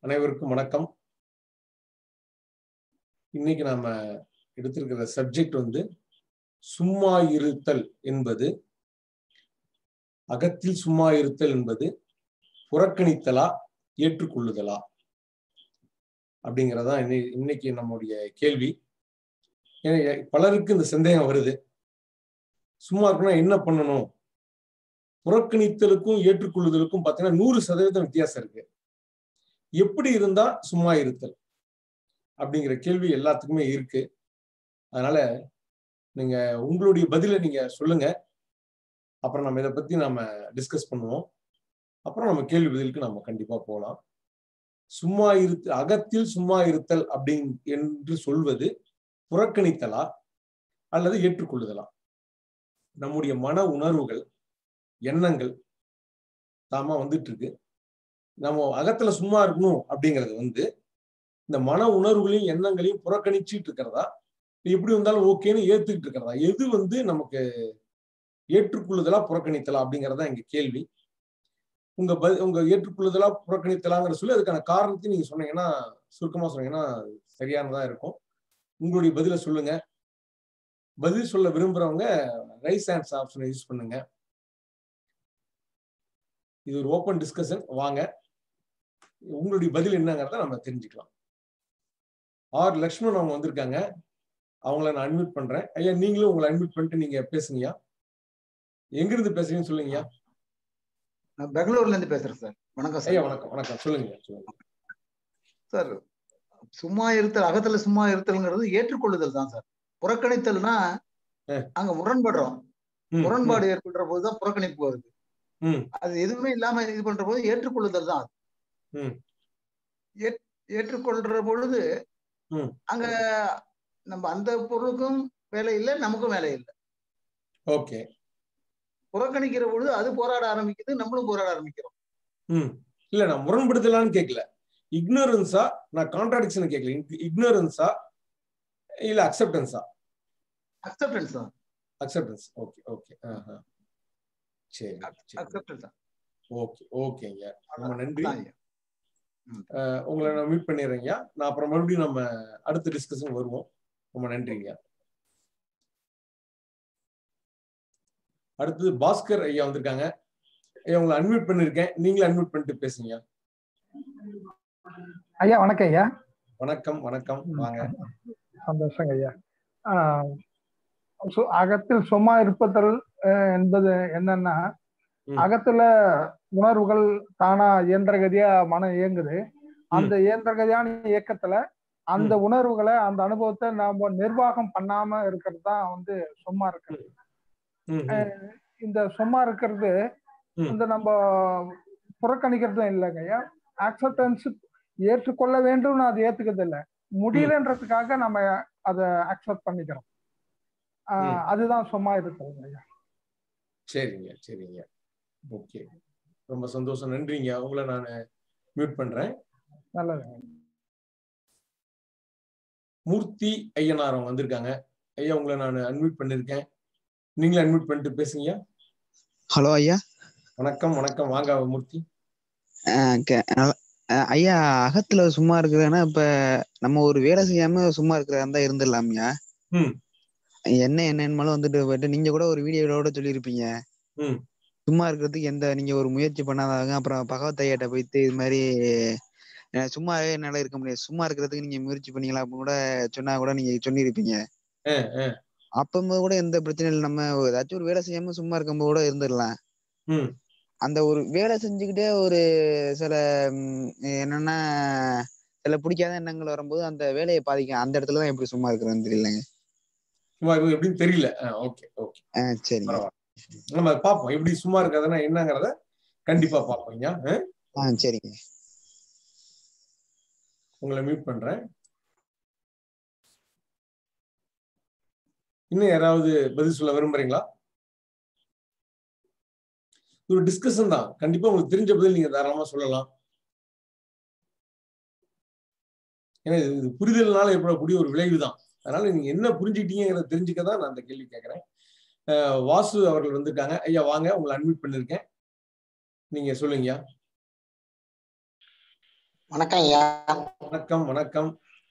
அனைவருக்கும் வணக்கம் இன்னைக்கு நாம எடுத்திருக்கிற சப்ஜெக்ட் வந்து சும்மா இருத்தல் என்பது அகத்தில் சும்மா இருத்தல் என்பது புறக்கணித்தலா ஏற்றுக்கொள்ளுதலா அப்படிங்கிறதா இன்னை- இன்னைக்கு நம்முடைய கேள்வி ஏன்னா, பலருக்கு இந்த சந்தேகம் வருது சும்மா இருக்கணும் என்ன பண்ணணும் புறக்கணித்தலுக்கும் ஏற்றுக்கொள்ளுதலுக்கும் பார்த்தீங்கன்னா நூறு சதவீதம் வித்தியாசம் இருக்கு எப்படி இருந்தா சும்மா இருத்தல் அப்படிங்கிற கேள்வி எல்லாத்துக்குமே இருக்கு அதனால நீங்க உங்களுடைய பதிலை நீங்க சொல்லுங்க அப்புறம் நம்ம இதை பத்தி நாம டிஸ்கஸ் பண்ணுவோம் அப்புறம் நம்ம கேள்வி பதிலுக்கு நம்ம கண்டிப்பா போகலாம் சும்மா இருத்து அகத்தில் சும்மா இருத்தல் அப்படிங் என்று சொல்வது புறக்கணித்தலா அல்லது ஏற்றுக்கொள்ளுதலா நம்முடைய மன உணர்வுகள் எண்ணங்கள் தாமா வந்துட்டு இருக்கு நம்ம அகத்துல சும்மா இருக்கணும் அப்படிங்கிறது வந்து இந்த மன உணர்வுகளையும் எண்ணங்களையும் புறக்கணிச்சிட்டு இருக்கிறதா எப்படி வந்தாலும் ஓகேன்னு ஏத்துக்கிட்டு இருக்கிறதா எது வந்து நமக்கு ஏற்றுக்கொள்ளுதலா புறக்கணித்தலா அப்படிங்கறதா எங்க கேள்வி உங்க ப உங்க ஏற்றுக்கொள்ளுதலா புறக்கணித்தலாங்கிற சொல்லி அதுக்கான காரணத்தையும் நீங்க சொன்னீங்கன்னா சுருக்கமா சொன்னீங்கன்னா சரியானதா இருக்கும் உங்களுடைய பதில சொல்லுங்க பதில் சொல்ல விரும்புறவங்க ரைஸ் ஹேண்ட்ஸ் ஆப்ஷனை யூஸ் பண்ணுங்க இது ஒரு ஓப்பன் டிஸ்கஷன் வாங்க உங்களுடைய பதில் என்னங்கிறத நம்ம தெரிஞ்சுக்கலாம் ஆர் லக்ஷ்மண் அவங்க வந்திருக்காங்க அவங்கள நான் அட்மிட் பண்றேன் ஐயா நீங்களும் உங்களை அட்மிட் பண்ணிட்டு நீங்க பேசுங்கய்யா எங்கிருந்து பேசுறீங்கன்னு சொல்லுங்கய்யா நான் பெங்களூர்ல இருந்து பேசுறேன் சார் வணக்கம் ஐயா சார் வணக்கம் வணக்கம் சொல்லுங்க சொல்லுங்க சார் சும்மா இருத்தல் அகத்துல சும்மா இருத்தல்ங்கிறது ஏற்றுக்கொள்ளுதல் தான் சார் புறக்கணித்தல்னா ஆ. அங்க முரண்படுறோம் ம், முரண்பாடு ஏற்படுற போதுதான் புறக்கணிப்பு வருது ம், அது எதுவுமே இல்லாம இது பண்ற போது ஏற்றுக்கொள்ளுதல் தான் அது. ம். ஏற்- ஏற்றுக்கொள்ற பொழுது ம். அங்க நம்ம அந்த பொருளுக்கும் வேலை இல்லை நமக்கும் வேலை இல்லை ஓகே புறக்கணிக்கிற பொழுது அது போராட ஆரம்பிக்குது நம்மளும் போராட ஆரம்பிக்கிறோம் ம் இல்ல நான் முரண்படுத்தலான்னு கேட்கல இக்னோரன்ஸா நான் கான்ட்ராடிக்ஷன் கேட்கல இக்னோரன்ஸா இல்ல அக்செப்டன்ஸா அக்செப்டன்ஸ் தான் அக்செப்டன்ஸ் ஓகே ஓகே சரி சரி அக்செப்டன்ஸ் தான் ஓகே ஓகேங்க ரொம்ப நன்றி அதான் ஐயா. அஹ் உங்களை நான் மீட் பண்ணிடுறேங்க நான் அப்புறம் மறுபடியும் நம்ம அடுத்த டிஸ்கஷன் வருவோம் ரொம்ப நன்றிங்க அடுத்தது பாஸ்கர் ஐயா வந்திருக்காங்க ஐயா உங்களை அன்மியூட் பண்ணிருக்கேன் நீங்களும் அன்மியூட் பண்ணிட்டு பேசுங்க ஐயா வணக்கம் ஐயா வணக்கம் வணக்கம் வாங்க சந்தோஷங்க ஐயா ஆஹ் சு- அகத்தில் சும்மா இருப்பதல் அஹ், என்பது என்னன்னா ம். அகத்துல உணர்வுகள் தானா இயந்திரகதியா மனம் இயங்குது அந்த இயந்திரகதியான இயக்கத்துல அந்த உணர்வுகளை அந்த அனுபவத்தை நாம நிர்வாகம் பண்ணாம இருக்கிறது தான் வந்து சும்மா இருக்கிறது ம், ம், இந்த சும்மா இருக்கிறது ம். இந்த நம்ம புறக்கணிக்கிறதும் இல்லைங்க ஐயா அக்செப்டன்ஸ் ஏற்றுக்கொள்ள வேண்டும் அது ஏத்துக்கிறது இல்லை முடியலன்றதுக்காக நம்ம அதை அக்செப்ட் பண்ணிக்கிறோம் ஆஹ் ம். அதுதான் சும்மா இருக்கிறது ஐயா சரிங்க சரிங்க ஓகே ரொம்ப சந்தோஷம் நன்றிங்க உங்களை நான் மியூட் பண்றேன் நல்லது மூர்த்தி ஐயனார் அவங்க வந்திருக்காங்க ஐயா உங்களை நான் அன்மியூட் பண்ணிருக்கேன் நீங்களும் அன்மியூட் பண்ணிட்டு பேசுங்க ஹலோ ஐயா வணக்கம் வணக்கம் வாங்க மூர்த்தி அஹ் க- நல்ல- அஹ் ஐயா அகத்துல சும்மா இருக்குதுன்னா இப்ப நம்ம ஒரு வேலை செய்யாம சும்மா இருக்கிறதா இருந்தா இருந்துடலாம்யா ம். என்ன என்னன்னு வந்துட்டு போயிட்டு நீங்க கூட ஒரு வீடியோட சொல்லியிருப்பீங்க ம். சும்மா இருக்கிறதுக்கு எந்த நீங்க ஒரு முயற்சி பண்ணாதாங்க அப்புறம் பகவத் ஐயாட்ட போயிட்டு இது மாதிரி அஹ் சும்மாவே என்னால இருக்க முடியாது சும்மா இருக்கிறதுக்கு நீங்க முயற்சி பண்ணீங்களா அப்படின்னு கூட சொன்னா கூட நீங்க சொல்லியிருப்பீங்க அஹ், அஹ், அப்பம்போது கூட எந்த பிரச்சனையும் இல்லை நம்ம ஏதாச்சும் ஒரு வேலை செய்யாம சும்மா இருக்கும்போது கூட இருந்துடலாம் ம், அந்த ஒரு வேலை செஞ்சுக்கிட்டே ஒரு சில ம், என்னன்னா சில பிடிக்காத எண்ணங்கள் வரும்போது அந்த வேலையை பாதிக்கும் அந்த இடத்துல தான் எப்படி சும்மா இருக்கிறதுன்னு தெரியலங்க சும்மா இது எப்படின்னு தெரியல ஓகே ஓகே ஆ சரிங்க பரவாயில்ல நம்ம அதை பார்ப்போம் எப்படி சும்மா இருக்கிறதுனா என்னங்கிறத கண்டிப்பா பார்ப்போங்க அஹ், ஆ சரிங்க உங்களை மியூட் பண்றேன் இன்னும் யாராவது பதில் சொல்ல விரும்புறீங்களா இது ஒரு டிஸ்கஷன் தான் கண்டிப்பா உங்களுக்கு தெரிஞ்ச பதில் நீங்க தாராளமா சொல்லலாம் ஏன்னா இது இது புரிதல்னால ஏற்படக்கூடிய ஒரு விளைவு தான் அதனால நீங்க என்ன புரிஞ்சுக்கிட்டீங்கிறத தெரிஞ்சுக்க தான் நான் அந்த கேள்வி கேட்கிறேன் அஹ் வாசு அவர்கள் வந்திருக்காங்க ஐயா வாங்க உங்களை அட்மிட் பண்ணிருக்கேன் நீங்க சொல்லுங்கய்யா வணக்கம் ஐயா வணக்கம் வணக்கம்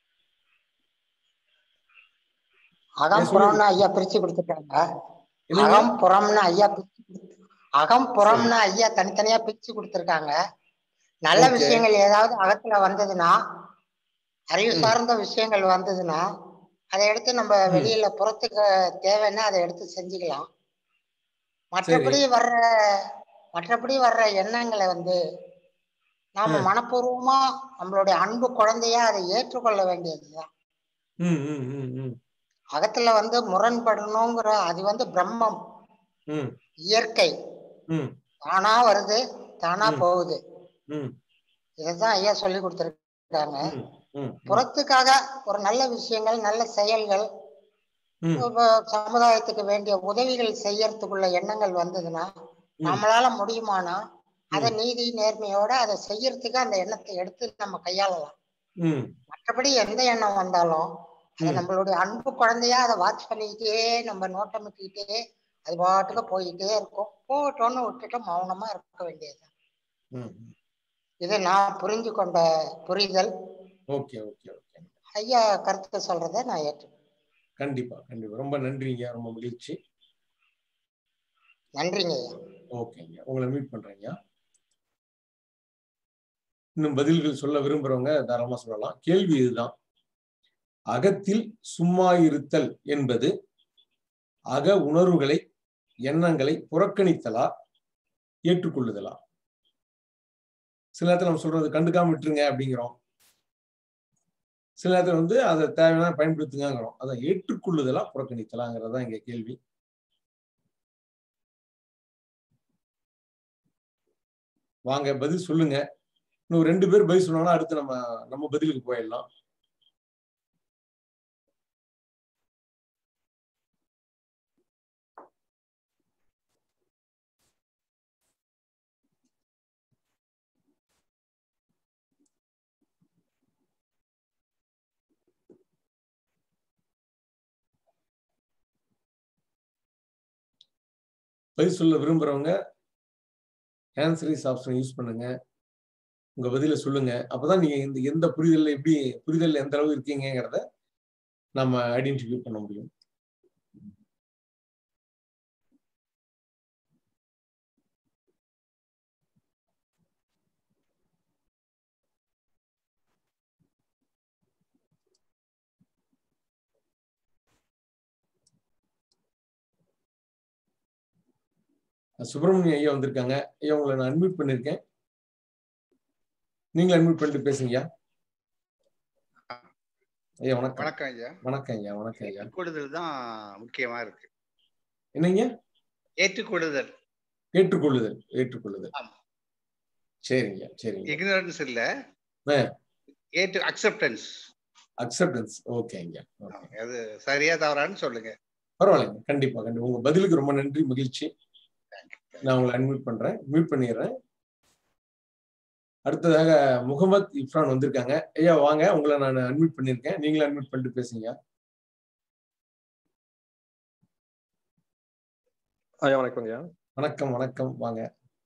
அகம் சொல்லுங்க. புறம்னு ஐயா பிரிச்சு கொடுத்துட்டாங்க என்னங்க அகம் புறம்னு ஐயா பிரிச்சு கொடுத்து- அகம் புறம்னு ஐயா தனித்தனியா பிரிச்சு கொடுத்துருக்காங்க நல்ல Okay. விஷயங்கள் ஏதாவது அகத்துல வந்ததுன்னா அறிவு ம். சார்ந்த விஷயங்கள் வந்ததுன்னா அதை எடுத்து நம்ம ம். வெளியில புறத்துக்கு தேவைன்னா அதை எடுத்து செஞ்சுக்கலாம் மற்றபடி வர்ற மற்றபடி வர்ற எண்ணங்களை வந்து நாம ம். மனப்பூர்வமா நம்மளுடைய அன்பு குழந்தையா அதை ஏற்றுக்கொள்ள வேண்டியதுதான் ம் ம் ம் ம் அகத்துல வந்து முரண்படணுங்கிற அது வந்து பிரம்மம் ம் இயற்கை ம் தானா வருது தானா ம். போகுது ம் இதைதான் ஐயா சொல்லி கொடுத்துருக்காங்க ம் ம் புறத்துக்காக ஒரு நல்ல விஷயங்கள் நல்ல செயல்கள் ம் இப்ப சமுதாயத்துக்கு வேண்டிய உதவிகள் செய்யறதுக்குள்ள எண்ணங்கள் வந்ததுன்னா ம். நம்மளால முடியுமானா அதை நீதி நேர்மையோட அதை செய்யறதுக்கு அந்த எண்ணத்தை எடுத்து நம்ம கையாளலாம் ம் மற்றபடி எந்த எண்ணம் வந்தாலும் அது ம். நம்மளுடைய அன்பு குழந்தையா அதை வாட்ச் பண்ணிக்கிட்டே நம்ம நோட்டமிட்டுக்கிட்டே அது பாட்டுக்கு போயிட்டே இருக்கும் போகட்டும்னு விட்டுட்டு மௌனமா இருக்க வேண்டியது ம் இது நான் புரிஞ்சு கொண்ட புரிதல் ஓகே ஓகே ஓகே ஐயா கருத்து சொல்றதை நான் ஏற்று கண்டிப்பா கண்டிப்பா ரொம்ப நன்றிங்க ரொம்ப மகிழ்ச்சி நன்றிங்க ஐயா ஓகேங்க உங்களை மீட் பண்றேங்க இன்னும் பதில்கள் சொல்ல விரும்புறவங்க தாராளமா சொல்லலாம் கேள்வி இதுதான் அகத்தில் சும்மா இருத்தல் என்பது அக உணர்வுகளை எண்ணங்களை புறக்கணித்தலா ஏற்றுக்கொள்ளுதலா சில நேரத்துல நம்ம சொல்றது கண்டுக்காம விட்டுருங்க அப்படிங்கிறோம் சில நேரத்துல வந்து அதை தேவையான பயன்படுத்துங்கிறோம் அதை ஏற்றுக்கொள்ளுதலா புறக்கணித்தலாங்கிறதா இங்க கேள்வி வாங்க பதில் சொல்லுங்க இன்னும் ரெண்டு பேர் பதில் சொன்னாலும் அடுத்து நம்ம நம்ம பதிலுக்கு போயிடலாம் பதில் சொல்ல விரும்புறவங்க ஆன்சரிஸ் ஆப்ஷன் யூஸ் பண்ணுங்க உங்க பதில சொல்லுங்க அப்பதான் நீங்க இந்த எந்த புரிதல்ல எப்படி புரிதல்ல எந்த அளவு இருக்கீங்கிறத நம்ம ஐடென்டிஃபை பண்ண முடியும் சுப்பிரமணியம் ஐயா வந்திருக்காங்க ஐயா உங்களை நான் அட்மிட் பண்ணிருக்கேன் நீங்களும் அட்மிட் பண்ணிட்டு பேசுங்க ஐயா ஐயா வணக்கம் வணக்கம் ஐயா வணக்கம் ஐயா வணக்கம் ஐயா ஏற்றுக்கொள்ளுதல் தான் முக்கியமா இருக்கு என்னங்க ஏற்றுக்கொள்ளுதல் ஏற்றுக்கொள்ளுதல் ஏற்றுக்கொள்ளுதல் ஆமா. சரிங்க சரிங்க இக்னரன்ஸ் இல்ல ஆ. ஏற்று அக்செப்டன்ஸ் அக்செப்டன்ஸ் ஓகேங்க ஓகே அது சரியா தவறான்னு சொல்லுங்க பரவாயில்லைங்க கண்டிப்பா கண்டிப்பா உங்க பதிலுக்கு ரொம்ப நன்றி மகிழ்ச்சி நான் உங்களை அன்மியூட் பண்றேன் மியூட் பண்ணிடுறேன் அடுத்ததாக முகமது இஃப்ரான் வந்திருக்காங்க ஐயா வாங்க உங்களை நான் அன்மியூட் பண்ணியிருக்கேன் நீங்களும் அன்மியூட் பண்ணிட்டு பேசுங்க ஐயா வணக்கம் ஐயா வணக்கம் வணக்கம் வாங்க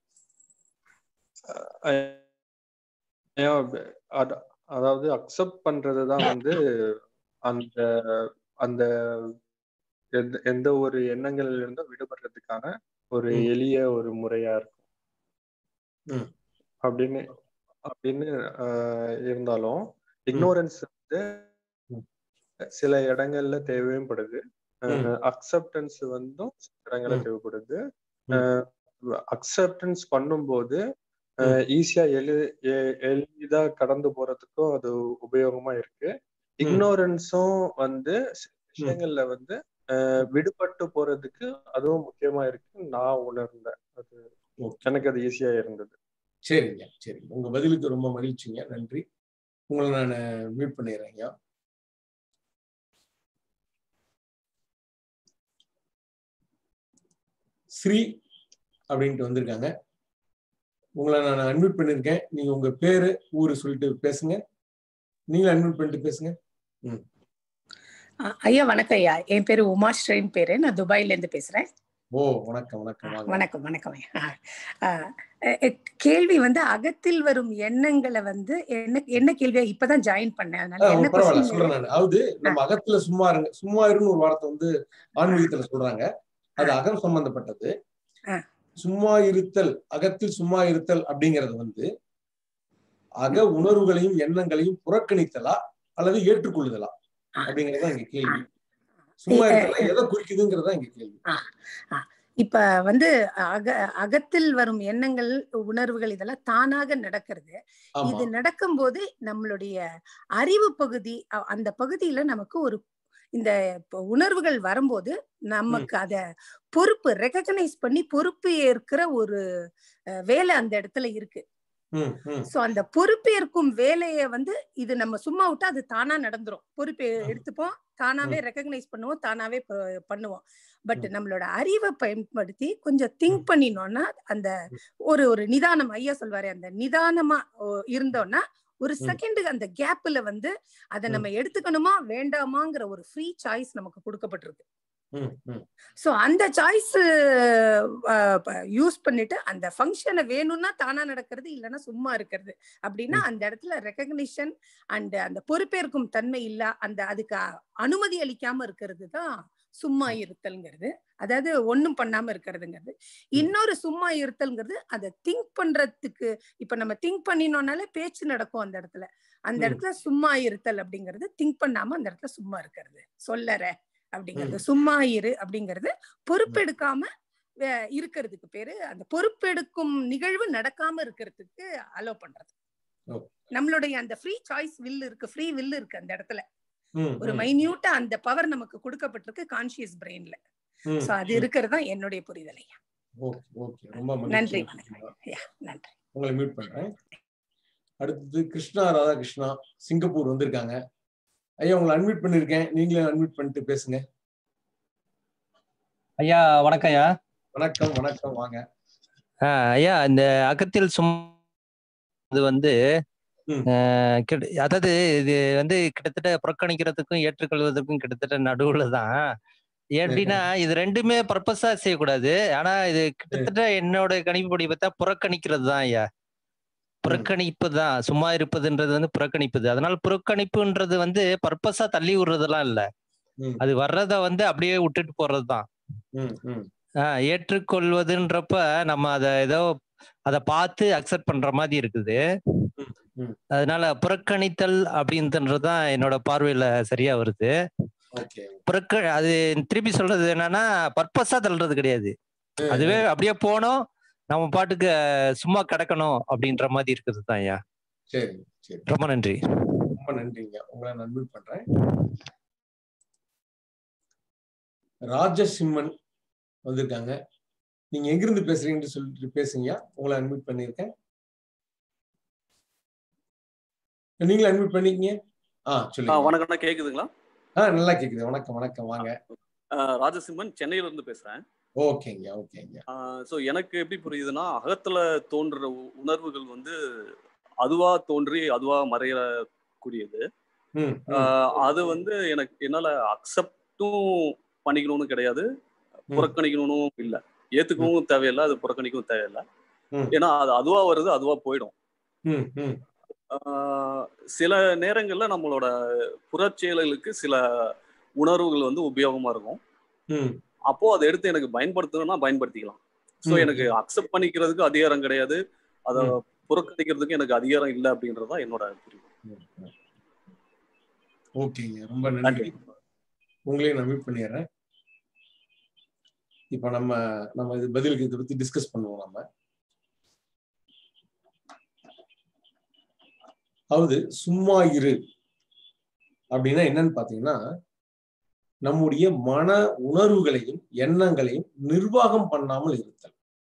ஐயா அத- அதாவது அக்செப்ட் பண்றதுதான் வந்து அந்த அந்த எந்த எந்த ஒரு எண்ணங்கள்ல இருந்தும் விடுபடுறதுக்கான ஒரு ம். எளிய ஒரு முறையா இருக்கும் ம். அப்படின்னு அப்படின்னு ஆஹ், இருந்தாலும் இக்னோரன்ஸ் வந்து ம். சில இடங்கள்ல தேவையும் படுது ம். அக்செப்டன்ஸ் வந்தும் சில இடங்கள்ல ம். தேவைப்படுது ம். அக்செப்டன்ஸ் பண்ணும்போது ம். ஈஸியா எளி எ- எளிதா கடந்து போறதுக்கும் அது உபயோகமா இருக்கு இக்னோரன்ஸும் வந்து சில விஷயங்கள்ல வந்து அஹ், விடுபட்டு போறதுக்கு அதுவும் முக்கியமா இருக்கு நான் உணர்ந்தேன் அது ஓகே எனக்கு அது ஈஸியா இருந்தது சரிங்க சரிங்க உங்க பதிலுக்கு ரொம்ப மகிழ்ச்சிங்க நன்றி உங்களை நான் மியூட் பண்ணிடுறேன் ஐயா ஸ்ரீ அப்படின்ட்டு வந்திருக்காங்க உங்களை நான் அன்மியூட் பண்ணியிருக்கேன் நீங்க உங்க பேரு ஊரு சொல்லிட்டு பேசுங்க நீங்களும் அன்மியூட் பண்ணிட்டு பேசுங்க அ- ஐயா வணக்கம் ஐயா என் பேரு உமா ஸ்ரீன் பேரு நான் துபாயில இருந்து பேசுறேன் ஓ வணக்கம் வணக்கம் வாங்க வணக்கம் வணக்கம் ஐயா. ஆ, ஆ, அஹ், கேள்வி வந்து அகத்தில் வரும் எண்ணங்களை வந்து என்ன என்ன கேள்வியா இப்பதான் ஜாயின் பண்ணேன் ஆ, அதனால என்ன பரவாயில்ல கொஸ்டின் சொல்றேன் நான் அதாவது நம்ம அகத்துல சும்மா இருங்க சும்மா இருன்னு ஒரு வார்த்தை வந்து ஆன்மீகத்துல சொல்றாங்க அது அகம் சம்பந்தப்பட்டது ஆ. சும்மா இருத்தல் அகத்தில் சும்மா இருத்தல் அப்படிங்கிறது வந்து அக உணர்வுகளையும் எண்ணங்களையும் புறக்கணித்தலா அல்லது ஏற்றுக்கொள்ளுதலா அப்படிங்கறதுதான் இங்க கேள்வி சும்மா இருத்தலா எதை குறிக்குதுங்கிறதா இங்க கேள்வி இப்ப வந்து அக அகத்தில் வரும் எண்ணங்கள் உணர்வுகள் இதெல்லாம் தானாக நடக்கிறது ஆமா இது நடக்கும்போது நம்மளுடைய அறிவு பகுதி அ- அந்த பகுதியில நமக்கு ஒரு இந்த இப்ப உணர்வுகள் வரும்போது நமக்கு அத பொறுப்பு ரெகக்னைஸ் பண்ணி பொறுப்பு ஏற்கிற ஒரு அஹ், வேலை அந்த இடத்துல இருக்கு ம், ம், சோ அந்த பொறுப்பேற்கும் வேலைய வந்து இது நம்ம சும்மா விட்டா அது தானா நடந்துரும் பொறுப்பு ம். எடுத்துப்போம் தானாவே ரெகக்னைஸ் பண்ணுவோம் தானாவே ப- பண்ணுவோம் பட் நம்மளோட அறிவை பயன்படுத்தி கொஞ்சம் திங்க் பண்ணினோம்னா அந்த ஒரு ஒரு நிதானம் ஐயா சொல்வாரு அந்த நிதானமா ஓ, இருந்தோம்னா ஒரு ம். செகண்டுக்கு அந்த கேப்ல வந்து அதை நம்ம எடுத்துக்கணுமா வேண்டாமாங்கிற ஒரு ஃப்ரீ சாய்ஸ் நமக்கு கொடுக்கப்பட்டிருக்கு ம், ம், சோ அந்த சாய்ஸ் யூஸ் பண்ணிட்டு அந்த ஃபங்க்ஷனை வேணும்னா தானா நடக்கிறது இல்லைன்னா சும்மா இருக்கிறது அப்படின்னா அந்த இடத்துல ரெக்கக்னிஷன் அண்ட் அந்த பொறுப்பேற்கும் தன்மை இல்ல அந்த அதுக்கு அ- அனுமதி அளிக்காம இருக்கிறது தான் சும்மா இருத்தல்ங்கிறது அதாவது ஒண்ணும் பண்ணாம இருக்கிறதுங்கிறது இன்னொரு சும்மா இருத்தல்ங்கிறது அதை திங்க் பண்றதுக்கு இப்ப நம்ம திங்க் பண்ணினோம்னாலே பேச்சு நடக்கும் அந்த இடத்துல அந்த ம். இடத்துல சும்மா இருத்தல் அப்படிங்கிறது திங்க் பண்ணாம அந்த இடத்துல சும்மா இருக்கிறது சொல்லற அப்படிங்கிறது ம். சும்மா இரு அப்படிங்கிறது பொறுப்பெடுக்காம வே- இருக்கிறதுக்கு பேரு அந்த பொறுப்பெடுக்கும் நிகழ்வு நடக்காம இருக்கிறதுக்கு அலோ பண்றது ஓ. நம்மளுடைய அந்த ஃப்ரீ சாய்ஸ் வில் இருக்கு ஃப்ரீ வில் இருக்கு அந்த இடத்துல ம், ஒரு ம், மைன்யூட்டா அந்த பவர் நமக்கு கொடுக்கப்பட்டிருக்கு கான்சியஸ் பிரெயின்ல ம், சோ அது ம். இருக்கிறது தான் என்னுடைய புரிதல் ஐயா ஓகே ஓகே ரொம்ப நன்றி மகிழ்ச்சி வணக்கம் ஐயா நன்றி உங்களை மியூட் பண்றேன் அடுத்தது கிருஷ்ணா ராதாகிருஷ்ணா சிங்கப்பூர் வந்திருக்காங்க ஐயா உங்களை அன்மியூட் பண்ணிருக்கேன் நீங்களே அன்மியூட் பண்ணிட்டு பேசுங்க ஐயா வணக்கம் ஐயா வணக்கம் வணக்கம் வாங்க ஆஹ் ஐயா இந்த அகத்தில் சும் அது வந்து ம். ஆஹ் கிட்ட- அதாவது இது வந்து கிட்டத்தட்ட புறக்கணிக்கிறதுக்கும் ஏற்றுக்கொள்வதற்கும் கிட்டத்தட்ட நடுவுல தான் எப்படின்னா இது ரெண்டுமே பர்பஸா செய்யக்கூடாது ஆனா இது கிட்டத்தட்ட என்னோட கணிப்புப்படி பார்த்தா புறக்கணிக்கிறது தான் ஐயா புறக்கணிப்பு தான் சும்மா இருப்பதுன்றது வந்து புறக்கணிப்புது அதனால புறக்கணிப்புன்றது வந்து பர்பஸா தள்ளி விடுறதெல்லாம் இல்ல ம், அது வர்றத வந்து அப்படியே விட்டுட்டு போறது தான் ம், ம், ஆஹ் ஏற்றுக்கொள்வதுன்றப்ப நம்ம அதை ஏதோ அதை பார்த்து அக்செப்ட் பண்ற மாதிரி இருக்குது ம். அதனால புறக்கணித்தல் அப்படின்றது தான் என்னோட பார்வையில சரியா வருது ஓகே புறக்க அது திருப்பி சொல்றது என்னன்னா பர்பஸா தள்ளுறது கிடையாது அதுவே அப்படியே போனோம் நம்ம பாட்டுக்கு அஹ், சும்மா கிடக்கணும் அப்படின்ற மாதிரி இருக்குது தான் ஐயா சரி சரி ரொம்ப நன்றி ரொம்ப நன்றிங்க உங்களை நான் அன்மியூட் பண்றேன் ராஜசிம்மன் வந்திருக்காங்க நீங்க எங்கிருந்து பேசுறீங்கன்னு சொல்லிட்டு பேசுங்க உங்களை அன்மியூட் பண்ணிருக்கேன் நீங்களும் அன்மியூட் பண்ணிக்கங்க ஆ ஆ சொல்லுங்க வணக்கம்ண்ணா கேக்குதுங்களா ஆ நல்லா கேக்குது வணக்கம் வணக்கம் வாங்க ஆ, ராஜசிம்மன் சென்னையில இருந்து பேசுறேன் ஓகேங்க ஓகேங்க ஸோ எனக்கு எப்படி புரியுதுன்னா அகத்துல தோன்ற உ- உணர்வுகள் வந்து அதுவா தோன்றி அதுவா மறையக்கூடியது ம், ஆ, ம், அது வந்து எனக்கு என்னால அக்செப்டும் பண்ணிக்கணும்னு கிடையாது புறக்கணிக்கணும்னு இல்லை ஏத்துக்கவும் தேவையில்லை அது புறக்கணிக்கவும் தேவையில்லை ம். ஏன்னா அது அதுவா வருது அதுவா போயிடும் ம், ம், ஆஹ் சில நேரங்கள்ல நம்மளோட புறச்செயல்களுக்கு சில உணர்வுகள் வந்து உபயோகமா இருக்கும் ம், அப்போ அதை எடுத்து எனக்கு பயன்படுத்தணும்னா பயன்படுத்திக்கலாம் ஸோ ம். எனக்கு அக்செப்ட் பண்ணிக்கிறதுக்கு அதிகாரம் கிடையாது அதை புறக்கணிக்கிறதுக்கு எனக்கு அதிகாரம் இல்லை அப்படின்றதா என்னோட புரிவு ஓகேங்க ரொம்ப நன்றி உங்களையும் நான் மீட் பண்ணிடுறேன் இப்ப நம்ம நம்ம இது பதிலுக்கு இதை பத்தி டிஸ்கஸ் பண்ணுவோம் நம்ம அதாவது சும்மா இரு அப்படின்னா என்னன்னு பாத்தீங்கன்னா நம்முடைய மன உணர்வுகளையும் எண்ணங்களையும் நிர்வாகம் பண்ணாமல் இருத்தல்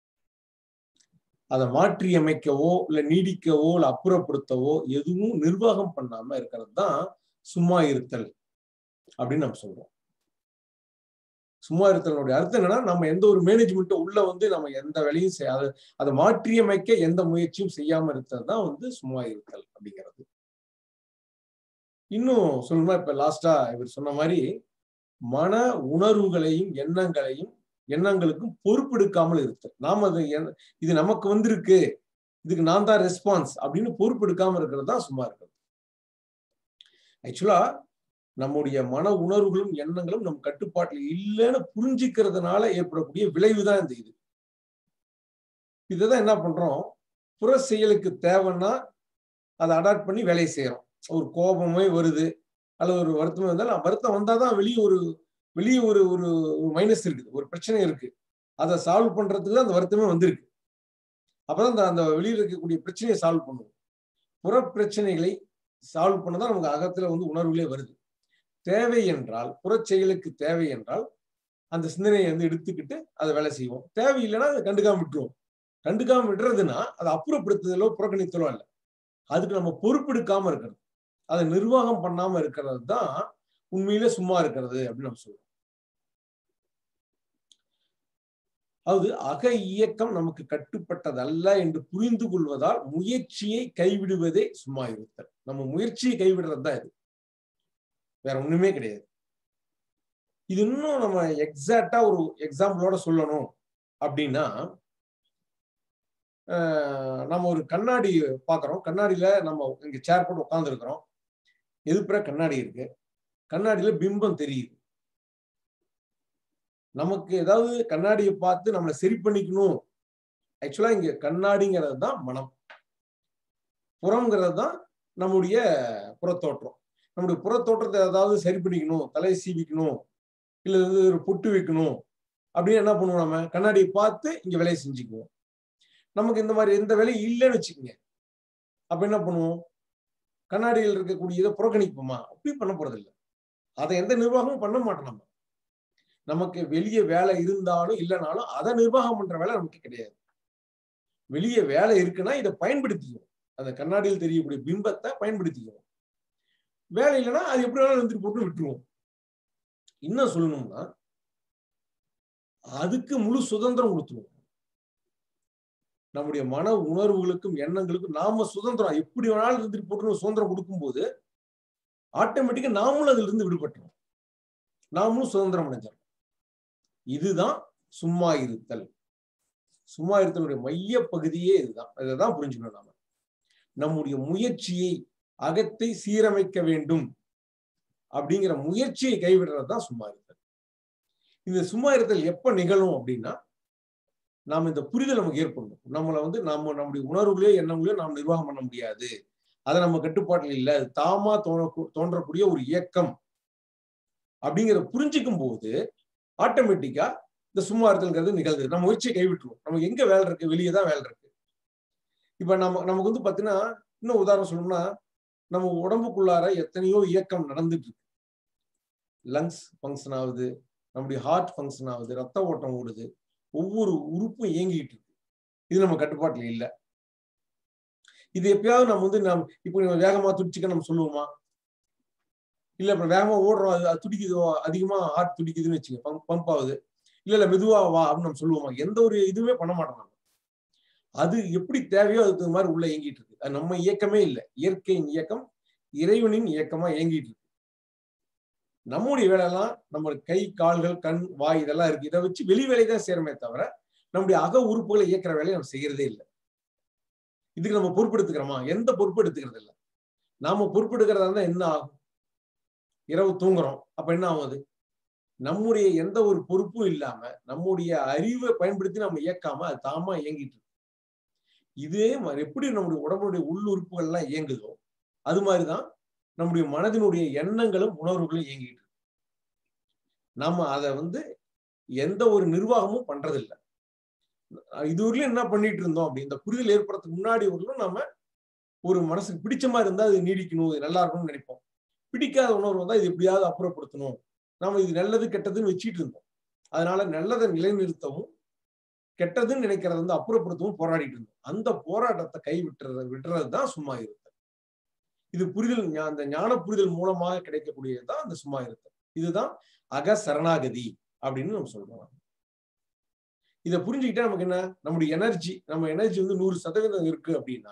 அதை மாற்றியமைக்கவோ இல்ல நீடிக்கவோ இல்ல அப்புறப்படுத்தவோ எதுவும் நிர்வாகம் பண்ணாம இருக்கிறது தான் சும்மா இருத்தல் அப்படின்னு நம்ம சொல்றோம் சும்மா இருத்தலுடைய அர்த்தம் என்னன்னா நம்ம எந்த ஒரு மேனேஜ்மெண்ட்டும் உள்ள வந்து நம்ம எந்த வேலையும் செய்ய அதை அதை மாற்றியமைக்க எந்த முயற்சியும் செய்யாம இருக்கிறது தான் வந்து சும்மா இருத்தல் அப்படிங்கிறது இன்னும் சொல்லணும்னா இப்ப லாஸ்டா இவர் சொன்ன மாதிரி மன உணர்வுகளையும் எண்ணங்களையும் எண்ணங்களுக்கும் பொறுப்பெடுக்காமல் இருத்தல் நாம அது எண்ண- இது நமக்கு வந்திருக்கு இதுக்கு நான் தான் ரெஸ்பான்ஸ் அப்படின்னு பொறுப்பெடுக்காம இருக்கிறது தான் சும்மா இருக்கிறது ஆக்சுவலா நம்முடைய மன உணர்வுகளும் எண்ணங்களும் நம் கட்டுப்பாட்டில் இல்லைன்னு புரிஞ்சுக்கிறதுனால ஏற்படக்கூடிய விளைவு தான் இந்த இது இதைதான் என்ன பண்றோம் புற செயலுக்கு தேவைன்னா அதை அடாப்ட் பண்ணி வேலையை செய்யறோம் ஒரு கோபமே வருது அல்லது ஒரு வருத்தமே வந்தாலும் வருத்தம் வந்தாதான் வெளியே ஒரு வெளியே ஒரு ஒரு மைனஸ் இருக்குது ஒரு பிரச்சனை இருக்கு அதை சால்வ் பண்றதுக்கு தான் அந்த வருத்தமே வந்திருக்கு அப்பதான் அந்த அந்த வெளியில் இருக்கக்கூடிய பிரச்சனையை சால்வ் பண்ணுவோம் புற பிரச்சனைகளை சால்வ் பண்ணதான் நமக்கு அகத்துல வந்து உணர்வுகளே வருது தேவை என்றால் புறச் செயலுக்கு தேவை என்றால் அந்த சிந்தனையை வந்து எடுத்துக்கிட்டு அதை வேலை செய்வோம் தேவையில்லைன்னா அதை கண்டுக்காம விட்டுருவோம் கண்டுக்காம விடுறதுன்னா அதை அப்புறப்படுத்துதலோ புறக்கணித்தலோ அல்ல அதுக்கு நம்ம பொறுப்பெடுக்காம இருக்கிறது அதை நிர்வாகம் பண்ணாம இருக்கிறது தான் உண்மையிலே சும்மா இருக்கிறது அப்படின்னு நம்ம சொல்றோம் அதாவது அக இயக்கம் நமக்கு கட்டுப்பட்டதல்ல என்று புரிந்து கொள்வதால் முயற்சியை கைவிடுவதே சும்மா இருத்தல் நம்ம முயற்சியை கைவிடுறது தான் இது வேற ஒண்ணுமே கிடையாது இது இன்னும் நம்ம எக்ஸாக்டா ஒரு எக்ஸாம்பிளோட சொல்லணும் அப்படின்னா ஆஹ் நம்ம ஒரு கண்ணாடி பார்க்குறோம் கண்ணாடியில நம்ம இங்க சேர் போட்டு உட்காந்துருக்கிறோம் எதுப்புற கண்ணாடி இருக்கு கண்ணாடியில பிம்பம் தெரியுது நமக்கு ஏதாவது கண்ணாடியை பார்த்து நம்மளை சரி பண்ணிக்கணும் ஆக்சுவலா இங்க கண்ணாடிங்கிறது தான் மனம் புறம்ங்கிறது தான் நம்முடைய புறத்தோற்றம் நம்முடைய புறத்தோற்றத்தை ஏதாவது சரி பண்ணிக்கணும் தலையை சீவிக்கணும் இல்ல வந்து ஒரு பொட்டு வைக்கணும் அப்படின்னு என்ன பண்ணுவோம் நம்ம கண்ணாடியை பார்த்து இங்க வேலையை செஞ்சுக்குவோம் நமக்கு இந்த மாதிரி எந்த வேலையும் இல்லைன்னு வச்சுக்கோங்க அப்ப என்ன பண்ணுவோம் கண்ணாடியில் இருக்கக்கூடிய இதை புறக்கணிப்போமா அப்படி பண்ண போறதில்லை அதை எந்த நிர்வாகமும் பண்ண மாட்டோம் நம்ம நமக்கு வெளியே வேலை இருந்தாலும் இல்லைனாலும் அதை நிர்வாகம் பண்ற வேலை நமக்கு கிடையாது வெளியே வேலை இருக்குன்னா இதை பயன்படுத்திக்குவோம் அந்த கண்ணாடியில் தெரியக்கூடிய பிம்பத்தை பயன்படுத்திக்குவோம் வேலை இல்லைன்னா அது எப்படி வேணாலும் இருந்துட்டு போட்டு விட்டுருவோம் இன்னும் சொல்லணும்னா அதுக்கு முழு சுதந்திரம் கொடுத்துருவோம் நம்முடைய மன உணர்வுகளுக்கும் எண்ணங்களுக்கும் நாம சுதந்திரம் எப்படி வேணாலும் இருந்துட்டு போட்டு சுதந்திரம் கொடுக்கும்போது ஆட்டோமேட்டிக்கா நாமளும் அதுல இருந்து விடுபட்டுரும் நாமளும் சுதந்திரம் அடைஞ்சிடும் இதுதான் சும்மா இருத்தல் சும்மா இருத்தலுடைய மைய பகுதியே இதுதான் இதைதான் புரிஞ்சுக்கணும் நாம நம்முடைய முயற்சியை அகத்தை சீரமைக்க வேண்டும் அப்படிங்கிற முயற்சியை கைவிடுறது தான் சும்மா இருத்தல் இந்த சும்மா இருத்தல் எப்ப நிகழும் அப்படின்னா நாம் இந்த புரிதல் நமக்கு ஏற்படணும் நம்மளை வந்து நம்ம நம்முடைய உணர்வுகளையோ எண்ணங்களையோ நாம் நிர்வாகம் பண்ண முடியாது அதை நம்ம கட்டுப்பாட்டில் இல்லை அது தாமா தோண தோன்றக்கூடிய ஒரு இயக்கம் அப்படிங்கிற புரிஞ்சுக்கும் போது ஆட்டோமேட்டிக்கா இந்த சும்மா இருத்தல்ங்கிறது நிகழ்ந்து நம்ம முயற்சியை கைவிட்டுருவோம் நமக்கு எங்க வேலை இருக்கு வெளியே தான் வேலை இருக்கு இப்ப நம்ம நமக்கு வந்து பாத்தீங்கன்னா இன்னும் உதாரணம் சொல்லணும்னா நம்ம உடம்புக்குள்ளார எத்தனையோ இயக்கம் நடந்துட்டு இருக்கு லங்ஸ் ஃபங்க்ஷன் ஆகுது நம்முடைய ஹார்ட் ஃபங்க்ஷன் ஆகுது ரத்த ஓட்டம் ஓடுது ஒவ்வொரு உறுப்பும் இயங்கிட்டு இருக்கு இது நம்ம கட்டுப்பாட்டுல இல்லை இது எப்பயாவது நம்ம வந்து நம்ம இப்போ நம்ம வேகமா துடிச்சுக்க நம்ம சொல்லுவோமா இல்ல இப்ப வேகமா ஓடுறோம் அது அது துடிக்குது அதிகமா ஹார்ட் துடிக்குதுன்னு வச்சுங்க பம்ப் பம்ப் ஆகுது இல்ல இல்ல மெதுவா வா அப்படின்னு நம்ம சொல்லுவோமா எந்த ஒரு இதுவுமே பண்ண மாட்டோம் நம்ம அது எப்படி தேவையோ அதுக்கு தகுந்த மாதிரி உள்ள இயங்கிட்டு இருக்கு அது நம்ம இயக்கமே இல்லை இயற்கையின் இயக்கம் இறைவனின் இயக்கமா இயங்கிட்டு இருக்கு நம்முடைய வேலையெல்லாம் நம்ம கை கால்கள் கண் வாய் இதெல்லாம் இருக்கு இதை வச்சு வெளி வேலை தான் செய்யறமே தவிர நம்முடைய அக உறுப்புகளை இயக்கிற வேலையை நம்ம செய்யறதே இல்லை இதுக்கு நம்ம பொறுப்பெடுத்துக்கிறோமா எந்த பொறுப்பு எடுத்துக்கிறது இல்லை நாம பொறுப்பெடுக்கிறதா இருந்தா என்ன ஆகும் இரவு தூங்குறோம் அப்ப என்ன ஆகும் அது நம்முடைய எந்த ஒரு பொறுப்பும் இல்லாம நம்முடைய அறிவை பயன்படுத்தி நம்ம இயக்காம அது தாமா இயங்கிட்டு இருக்கு இதே மாதிரி எப்படி நம்முடைய உடம்புடைய உள்ளுறுப்புகள் எல்லாம் இயங்குதோ அது மாதிரிதான் நம்முடைய மனதினுடைய எண்ணங்களும் உணர்வுகளும் இயங்கிட்டு இருக்கு நாம அதை வந்து எந்த ஒரு நிர்வாகமும் பண்றதில்லை இதுவரையிலும் என்ன பண்ணிட்டு இருந்தோம் அப்படி இந்த புரிதல் ஏற்படுறதுக்கு முன்னாடி வரலும் நாம ஒரு மனசுக்கு பிடிச்ச மாதிரி இருந்தா அது நீடிக்கணும் இது நல்லா இருக்கணும்னு நினைப்போம் பிடிக்காத உணர்வு வந்தா இது எப்படியாவது அப்புறப்படுத்தணும் நாம இது நல்லது கெட்டதுன்னு வச்சுட்டு இருந்தோம் அதனால நல்லதை நிலைநிறுத்தவும் கெட்டதுன்னு நினைக்கிறத வந்து அப்புறப்படுத்தவும் போராடிட்டு இருந்தோம் அந்த போராட்டத்தை கை விட்டுறது விட்டுறது தான் சும்மா இருத்தல் இது புரிதல் அந்த ஞான புரிதல் மூலமாக கிடைக்கக்கூடியதுதான் அந்த சும்மா இருத்தல் இதுதான் அக சரணாகதி அப்படின்னு நம்ம சொல்றோம் இதை புரிஞ்சுக்கிட்டா நமக்கு என்ன நம்முடைய எனர்ஜி நம்ம எனர்ஜி வந்து நூறு சதவீதம் இருக்கு அப்படின்னா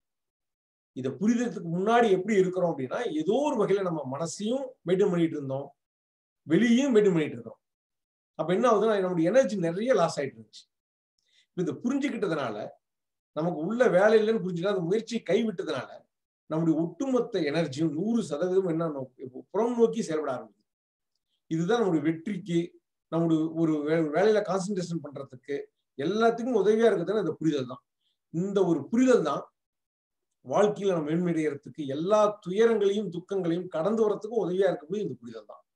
இதை புரிதலுக்கு முன்னாடி எப்படி இருக்கிறோம் அப்படின்னா ஏதோ ஒரு வகையில நம்ம மனசையும் மெயின்டைன் பண்ணிட்டு இருந்தோம் வெளியும் மெயின்டைன் பண்ணிட்டு இருக்கோம் அப்ப என்ன ஆகுதுன்னா நம்முடைய எனர்ஜி நிறைய லாஸ் ஆயிட்டு இருந்துச்சு இப்ப இதை புரிஞ்சுக்கிட்டதுனால நமக்கு உள்ள வேலை இல்லைன்னு புரிஞ்சுக்கிட்டு அந்த முயற்சியை கைவிட்டதுனால நம்முடைய ஒட்டுமொத்த எனர்ஜியும் நூறு சதவீதம் என்ன நோக்கி புறம் நோக்கி செயல்பட ஆரம்பிக்குது இதுதான் நம்முடைய வெற்றிக்கு நம்முடைய ஒரு வே- வேலையில கான்சென்ட்ரேஷன் பண்றதுக்கு எல்லாத்துக்கும் உதவியா இருக்கிறதுனா இந்த புரிதல் தான் இந்த ஒரு புரிதல் தான் வாழ்க்கையில நம்ம மேன்மையடைகிறதுக்கு எல்லா துயரங்களையும் துக்கங்களையும் கடந்து வரத்துக்கும் உதவியா இருக்கக்கூடிய இந்த புரிதல் தான்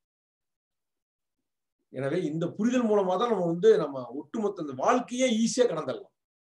எனவே இந்த புரிதல் மூலமா தான் நம்ம வந்து நம்ம ஒட்டுமொத்த இந்த வாழ்க்கையே ஈஸியா கடந்துடலாம்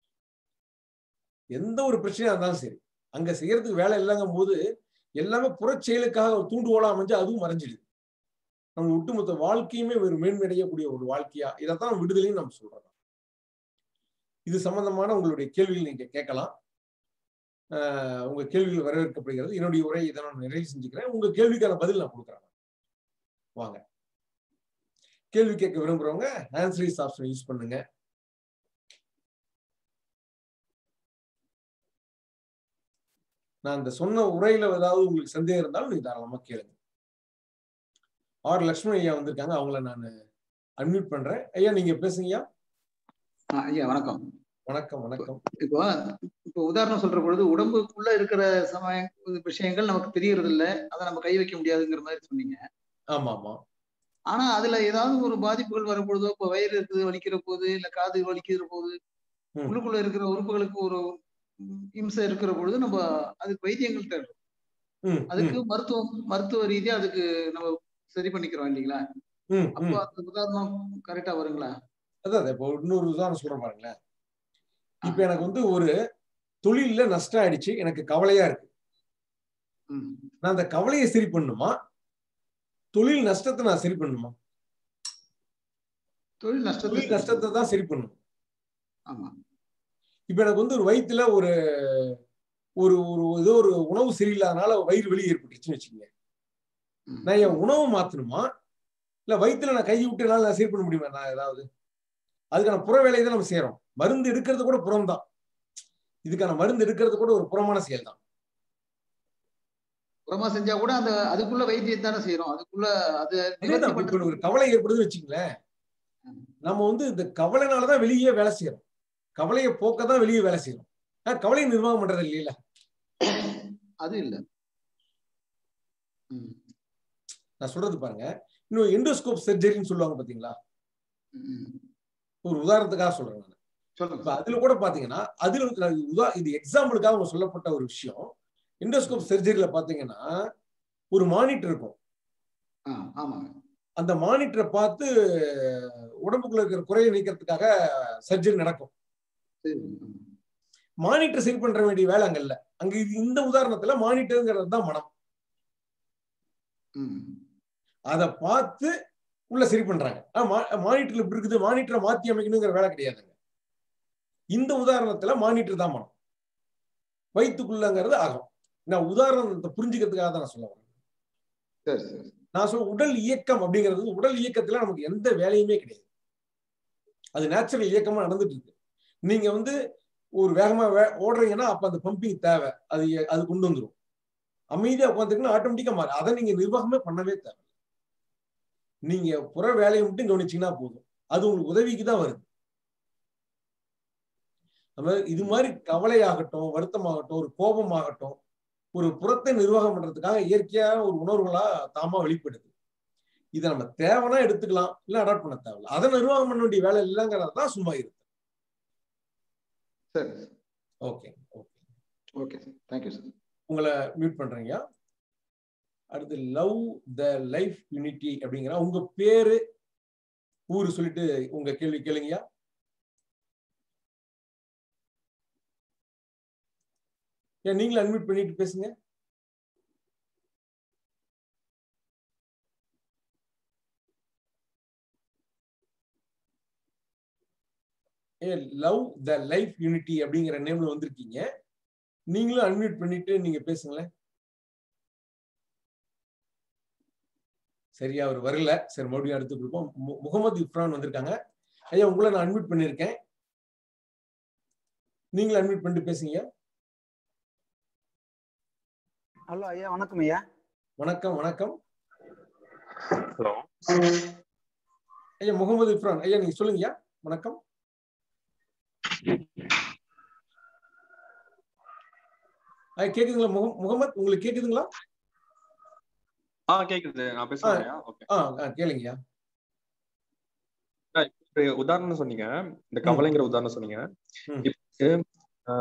எந்த ஒரு பிரச்சனையா இருந்தாலும் சரி அங்க செய்யறதுக்கு வேலை இல்லைங்கும் போது எல்லாமே புறச் செயலுக்காக ஒரு தூண்டுகோலா அமைஞ்சு அதுவும் மறைஞ்சிடுது நம்ம ஒட்டுமொத்த வாழ்க்கையுமே ஒரு மேன்மையடையக்கூடிய ஒரு வாழ்க்கையா இதைத்தான் விடுதலைன்னு நம்ம சொல்றோம் இது சம்பந்தமான உங்களுடைய கேள்விகள் நீங்க கேட்கலாம் ஆஹ் உங்க கேள்விகள் வரவேற்கப்படுகிறது என்னுடைய உரை இதை நான் நிறைவு செஞ்சுக்கிறேன் உங்க கேள்விக்கான பதில் நான் கொடுக்குறேன் வாங்க கேள்வி கேட்க விரும்புறவங்க ஆன்சரிஸ் ஆப்ஷன் யூஸ் பண்ணுங்க நான் இந்த சொன்ன உரையில ஏதாவது உங்களுக்கு சந்தேகம் இருந்தாலும் நீங்க தாராளமா கேளுங்க ஆர் லக்ஷ்மண் ஐயா வந்திருக்காங்க அவங்கள நான் அன்மியூட் பண்றேன் ஐயா நீங்க பேசுங்கய்யா ஆ, ஐயா வணக்கம் வணக்கம் வணக்கம் இப்போ இப்போ உதாரணம் சொல்ற பொழுது உடம்புக்குள்ள இருக்கிற சமய விஷயங்கள் நமக்கு தெரியறது இல்ல அதை நம்ம கை வைக்க முடியாதுங்கிற மாதிரி சொன்னீங்க ஆமா ஆமா ஆனா அதுல ஏதாவது ஒரு பாதிப்புகள் வரும்பொழுதோ இப்போ வயிறு இருக்குது வலிக்கிற போது இல்ல காது வலிக்கிற போது ம். உள்ளுக்குள்ள இருக்கிற உறுப்புகளுக்கு ஒரு ம், இம்சை இருக்கிற பொழுது நம்ம அதுக்கு வைத்தியங்கள் தேவை ம், அதுக்கு ம், மருத்துவம் மருத்துவ ரீதியா அதுக்கு நம்ம சரி பண்ணிக்கிறோம் இல்லைங்களா ம், அப்போ ம். அந்த உதாரணம் கரெக்டா வருங்களா அதான் இப்போ இன்னொரு உதாரணம் சொல்றேன் பாருங்களேன் இப்ப எனக்கு வந்து ஒரு தொழில்ல நஷ்டம் ஆயிடுச்சு எனக்கு கவலையா இருக்கு ம் நான் அந்த கவலையை சரி பண்ணுமா தொழில் நஷ்டத்தை நான் சரி பண்ணுமா தொழில் நஷ்டத்தை தொழில் சரி நஷ்டத்தை தான் சரி பண்ணணும் ஆமா இப்ப எனக்கு வந்து ஒரு வயித்துல ஒரு ஒரு ஒரு ஏதோ ஒரு உணவு சரியில்லாதனால வயிறு வெளியே ஏற்பட்டுச்சுன்னு வச்சுக்கோங்க ம். நான் என் உணவு மாத்தணுமா இல்ல வயித்துல நான் கை விட்டுனால நான் சரி பண்ண முடியுமா நான் ஏதாவது அதுக்கான புற வேலையை தான் நம்ம செய்யறோம் மருந்து எடுக்கிறது கூட புறம் தான் இதுக்கான மருந்து எடுக்கிறது கூட ஒரு புறமான செயல் தான் புறமா செஞ்சா கூட அந்த அதுக்குள்ள வைத்தியம் தானே செய்யறோம் அதுக்குள்ள அது நிவர்த்தி அதேதான் இப்ப பண்றது ஒரு கவலை ஏற்படுதுன்னு வச்சுங்களேன் நம்ம வந்து இந்த கவலைனாலதான் வெளியே வேலை செய்யறோம் கவலையை போக்க தான் வெளியே வேலை செய்யறோம் ஆனா கவலையை நிர்வாகம் பண்றது இல்லையில அது இல்ல ம், நான் சொல்றது பாருங்க இன்னும் எண்டோஸ்கோப் சர்ஜரின்னு சொல்லுவாங்க பாத்தீங்களா ம். ஒரு உதாரணத்துக்காக சொல்றேன் நான் சொல்லுங்க இப்ப அதுல கூட பாத்தீங்கன்னா அதுல வந்து நான் உதா இது எக்ஸாம்பிளுக்காக அவங்க சொல்லப்பட்ட ஒரு விஷயம் எண்டோஸ்கோப் சர்ஜரியில பாத்தீங்கன்னா ஒரு மானிட்டர் இருக்கும் ஆ ஆமாங்க அந்த மானிட்டரை பார்த்து உடம்புக்குள்ள இருக்கிற குறையை நீக்கிறதுக்காக சர்ஜரி நடக்கும் சரி ம். மானிட்டர் சரி பண்ற வேண்டிய வேலை அங்க இல்ல அங்க இது இந்த உதாரணத்துல மானிட்டருங்கிறது தான் மனம் ம் அதை பார்த்து உள்ள சரி பண்றாங்க மானிட்டர்ல இப்படி இருக்குது மானிட்டரை மாத்தி அமைக்கணுங்கிற வேலை கிடையாதுங்க இந்த உதாரணத்துல மானிட்டர் தான் மனம் வயிற்றுக்குள்ளங்கிறது ஆகும் நான் உதாரணத்தை புரிஞ்சுக்கிறதுக்காக தான் நான் சொல்ல வரேன் சரி சரி நான் சொல்ல உடல் இயக்கம் அப்படிங்கிறது உடல் இயக்கத்துல நமக்கு எந்த வேலையுமே கிடையாது அது நேச்சுரல் இயக்கமா நடந்துட்டு இருக்கு நீங்க வந்து ஒரு வேகமா வே- ஓடுறீங்கன்னா அப்ப அந்த பம்பிங் தேவை அது எ- அது கொண்டு வந்துரும் அமைதியா உட்காந்துக்கணும் ஆட்டோமேட்டிக்கா மாறும் அதை நீங்க நிர்வாகமே பண்ணவே தேவை நீங்க புற வேலையை மட்டும் கவனிச்சீங்கன்னா போதும் அது உங்களுக்கு உதவிக்கு தான் வருது நம்ம இது மாதிரி கவலையாகட்டும் வருத்தமாகட்டும் ஒரு கோபமாகட்டும் ஒரு புறத்தை நிர்வாகம் பண்றதுக்காக இயற்கையான ஒரு உணர்வுகளா தாமா வெளிப்படுது இதை நம்ம தேவைன்னா எடுத்துக்கலாம் இல்ல அடாப்ட் பண்ண தேவையில்ல அதை நிர்வாகம் பண்ண வேண்டிய வேலை இல்லைங்கிறது தான் சும்மா இருக்கு சரி okay okay okay sir thank you sir உங்களை மியூட் பண்றீங்க அடுத்து லவ் த லைஃப் யூனிட்டி அப்படிங்கிற உங்க பேரு ஊரு சொல்லிட்டு உங்க கேள்வி கேளுங்கய்யா ஏன் நீங்களும் அட்மிட் பண்ணிட்டு பேசுங்க a love the life unity அப்படிங்கிற நேம்ல வந்திருக்கீங்க நீங்களும் அன்மியூட் பண்ணிட்டு நீங்க பேசுங்களேன் சரியா அவர் வரல சரி மறுபடியும் அடுத்து கொடுப்போம் மு- முகமது இப்ரான் வந்திருக்காங்க ஐயா உங்களை நான் அன்மியூட் பண்ணிருக்கேன் நீங்களும் அன்மியூட் பண்ணிட்டு பேசுங்க ஹலோ ஐயா வணக்கம் ஐயா வணக்கம் வணக்கம் ஹலோ ஐயா முகமது இப்ரான் ஐயா நீங்க சொல்லுங்கய்யா வணக்கம் ஐயா கேக்குதுங்களா முகம் முகமது உங்களுக்கு கேக்குதுங்களா ஆ கேக்குது நான் பேசுறேன் ஓகே ஆ ஆ, கேளுங்கய்யா இப்ப உதாரணம் சொன்னீங்க இந்த கவலைங்கிற உதாரணம் சொன்னீங்க ம். இப்போ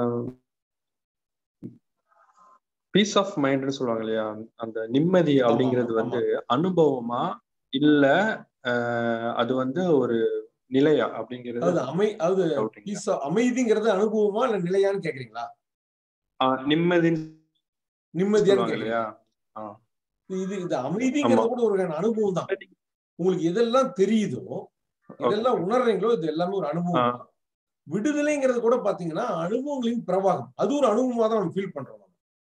பீஸ் ஆஃப் மைண்ட்னு சொல்லுவாங்க இல்லையா அந்த நிம்மதி அப்படிங்கிறது வந்து அனுபவமா இல்ல அஹ், அது வந்து ஒரு நிலையா அப்படிங்கிறது அதாவது அமை அதாவது டவுட்டுங்க peace of- அமைதிங்கிறது அனுபவமா இல்ல நிலையான்னு கேக்குறீங்களா நிம்மதின்னு நிம்மதியான்னு சொல்லுவாங்க கேக்குறீங்க இல்லையா ஆ. இது இது அமைதிங்கிறது ஆமா. கூட ஒரு வகையான அனுபவம் தான் உங்களுக்கு எதெல்லாம் தெரியுதோ இதெல்லாம் உணர்றீங்களோ இது எல்லாமே ஒரு அனுபவம் ஆ. தான். விடுதலைங்கிறது கூட பாத்தீங்கன்னா அனுபவங்களின் பிரவாகம் அது ஒரு அனுபவமா தான் நம்ம ஃபீல் பண்றோம் நம்ம.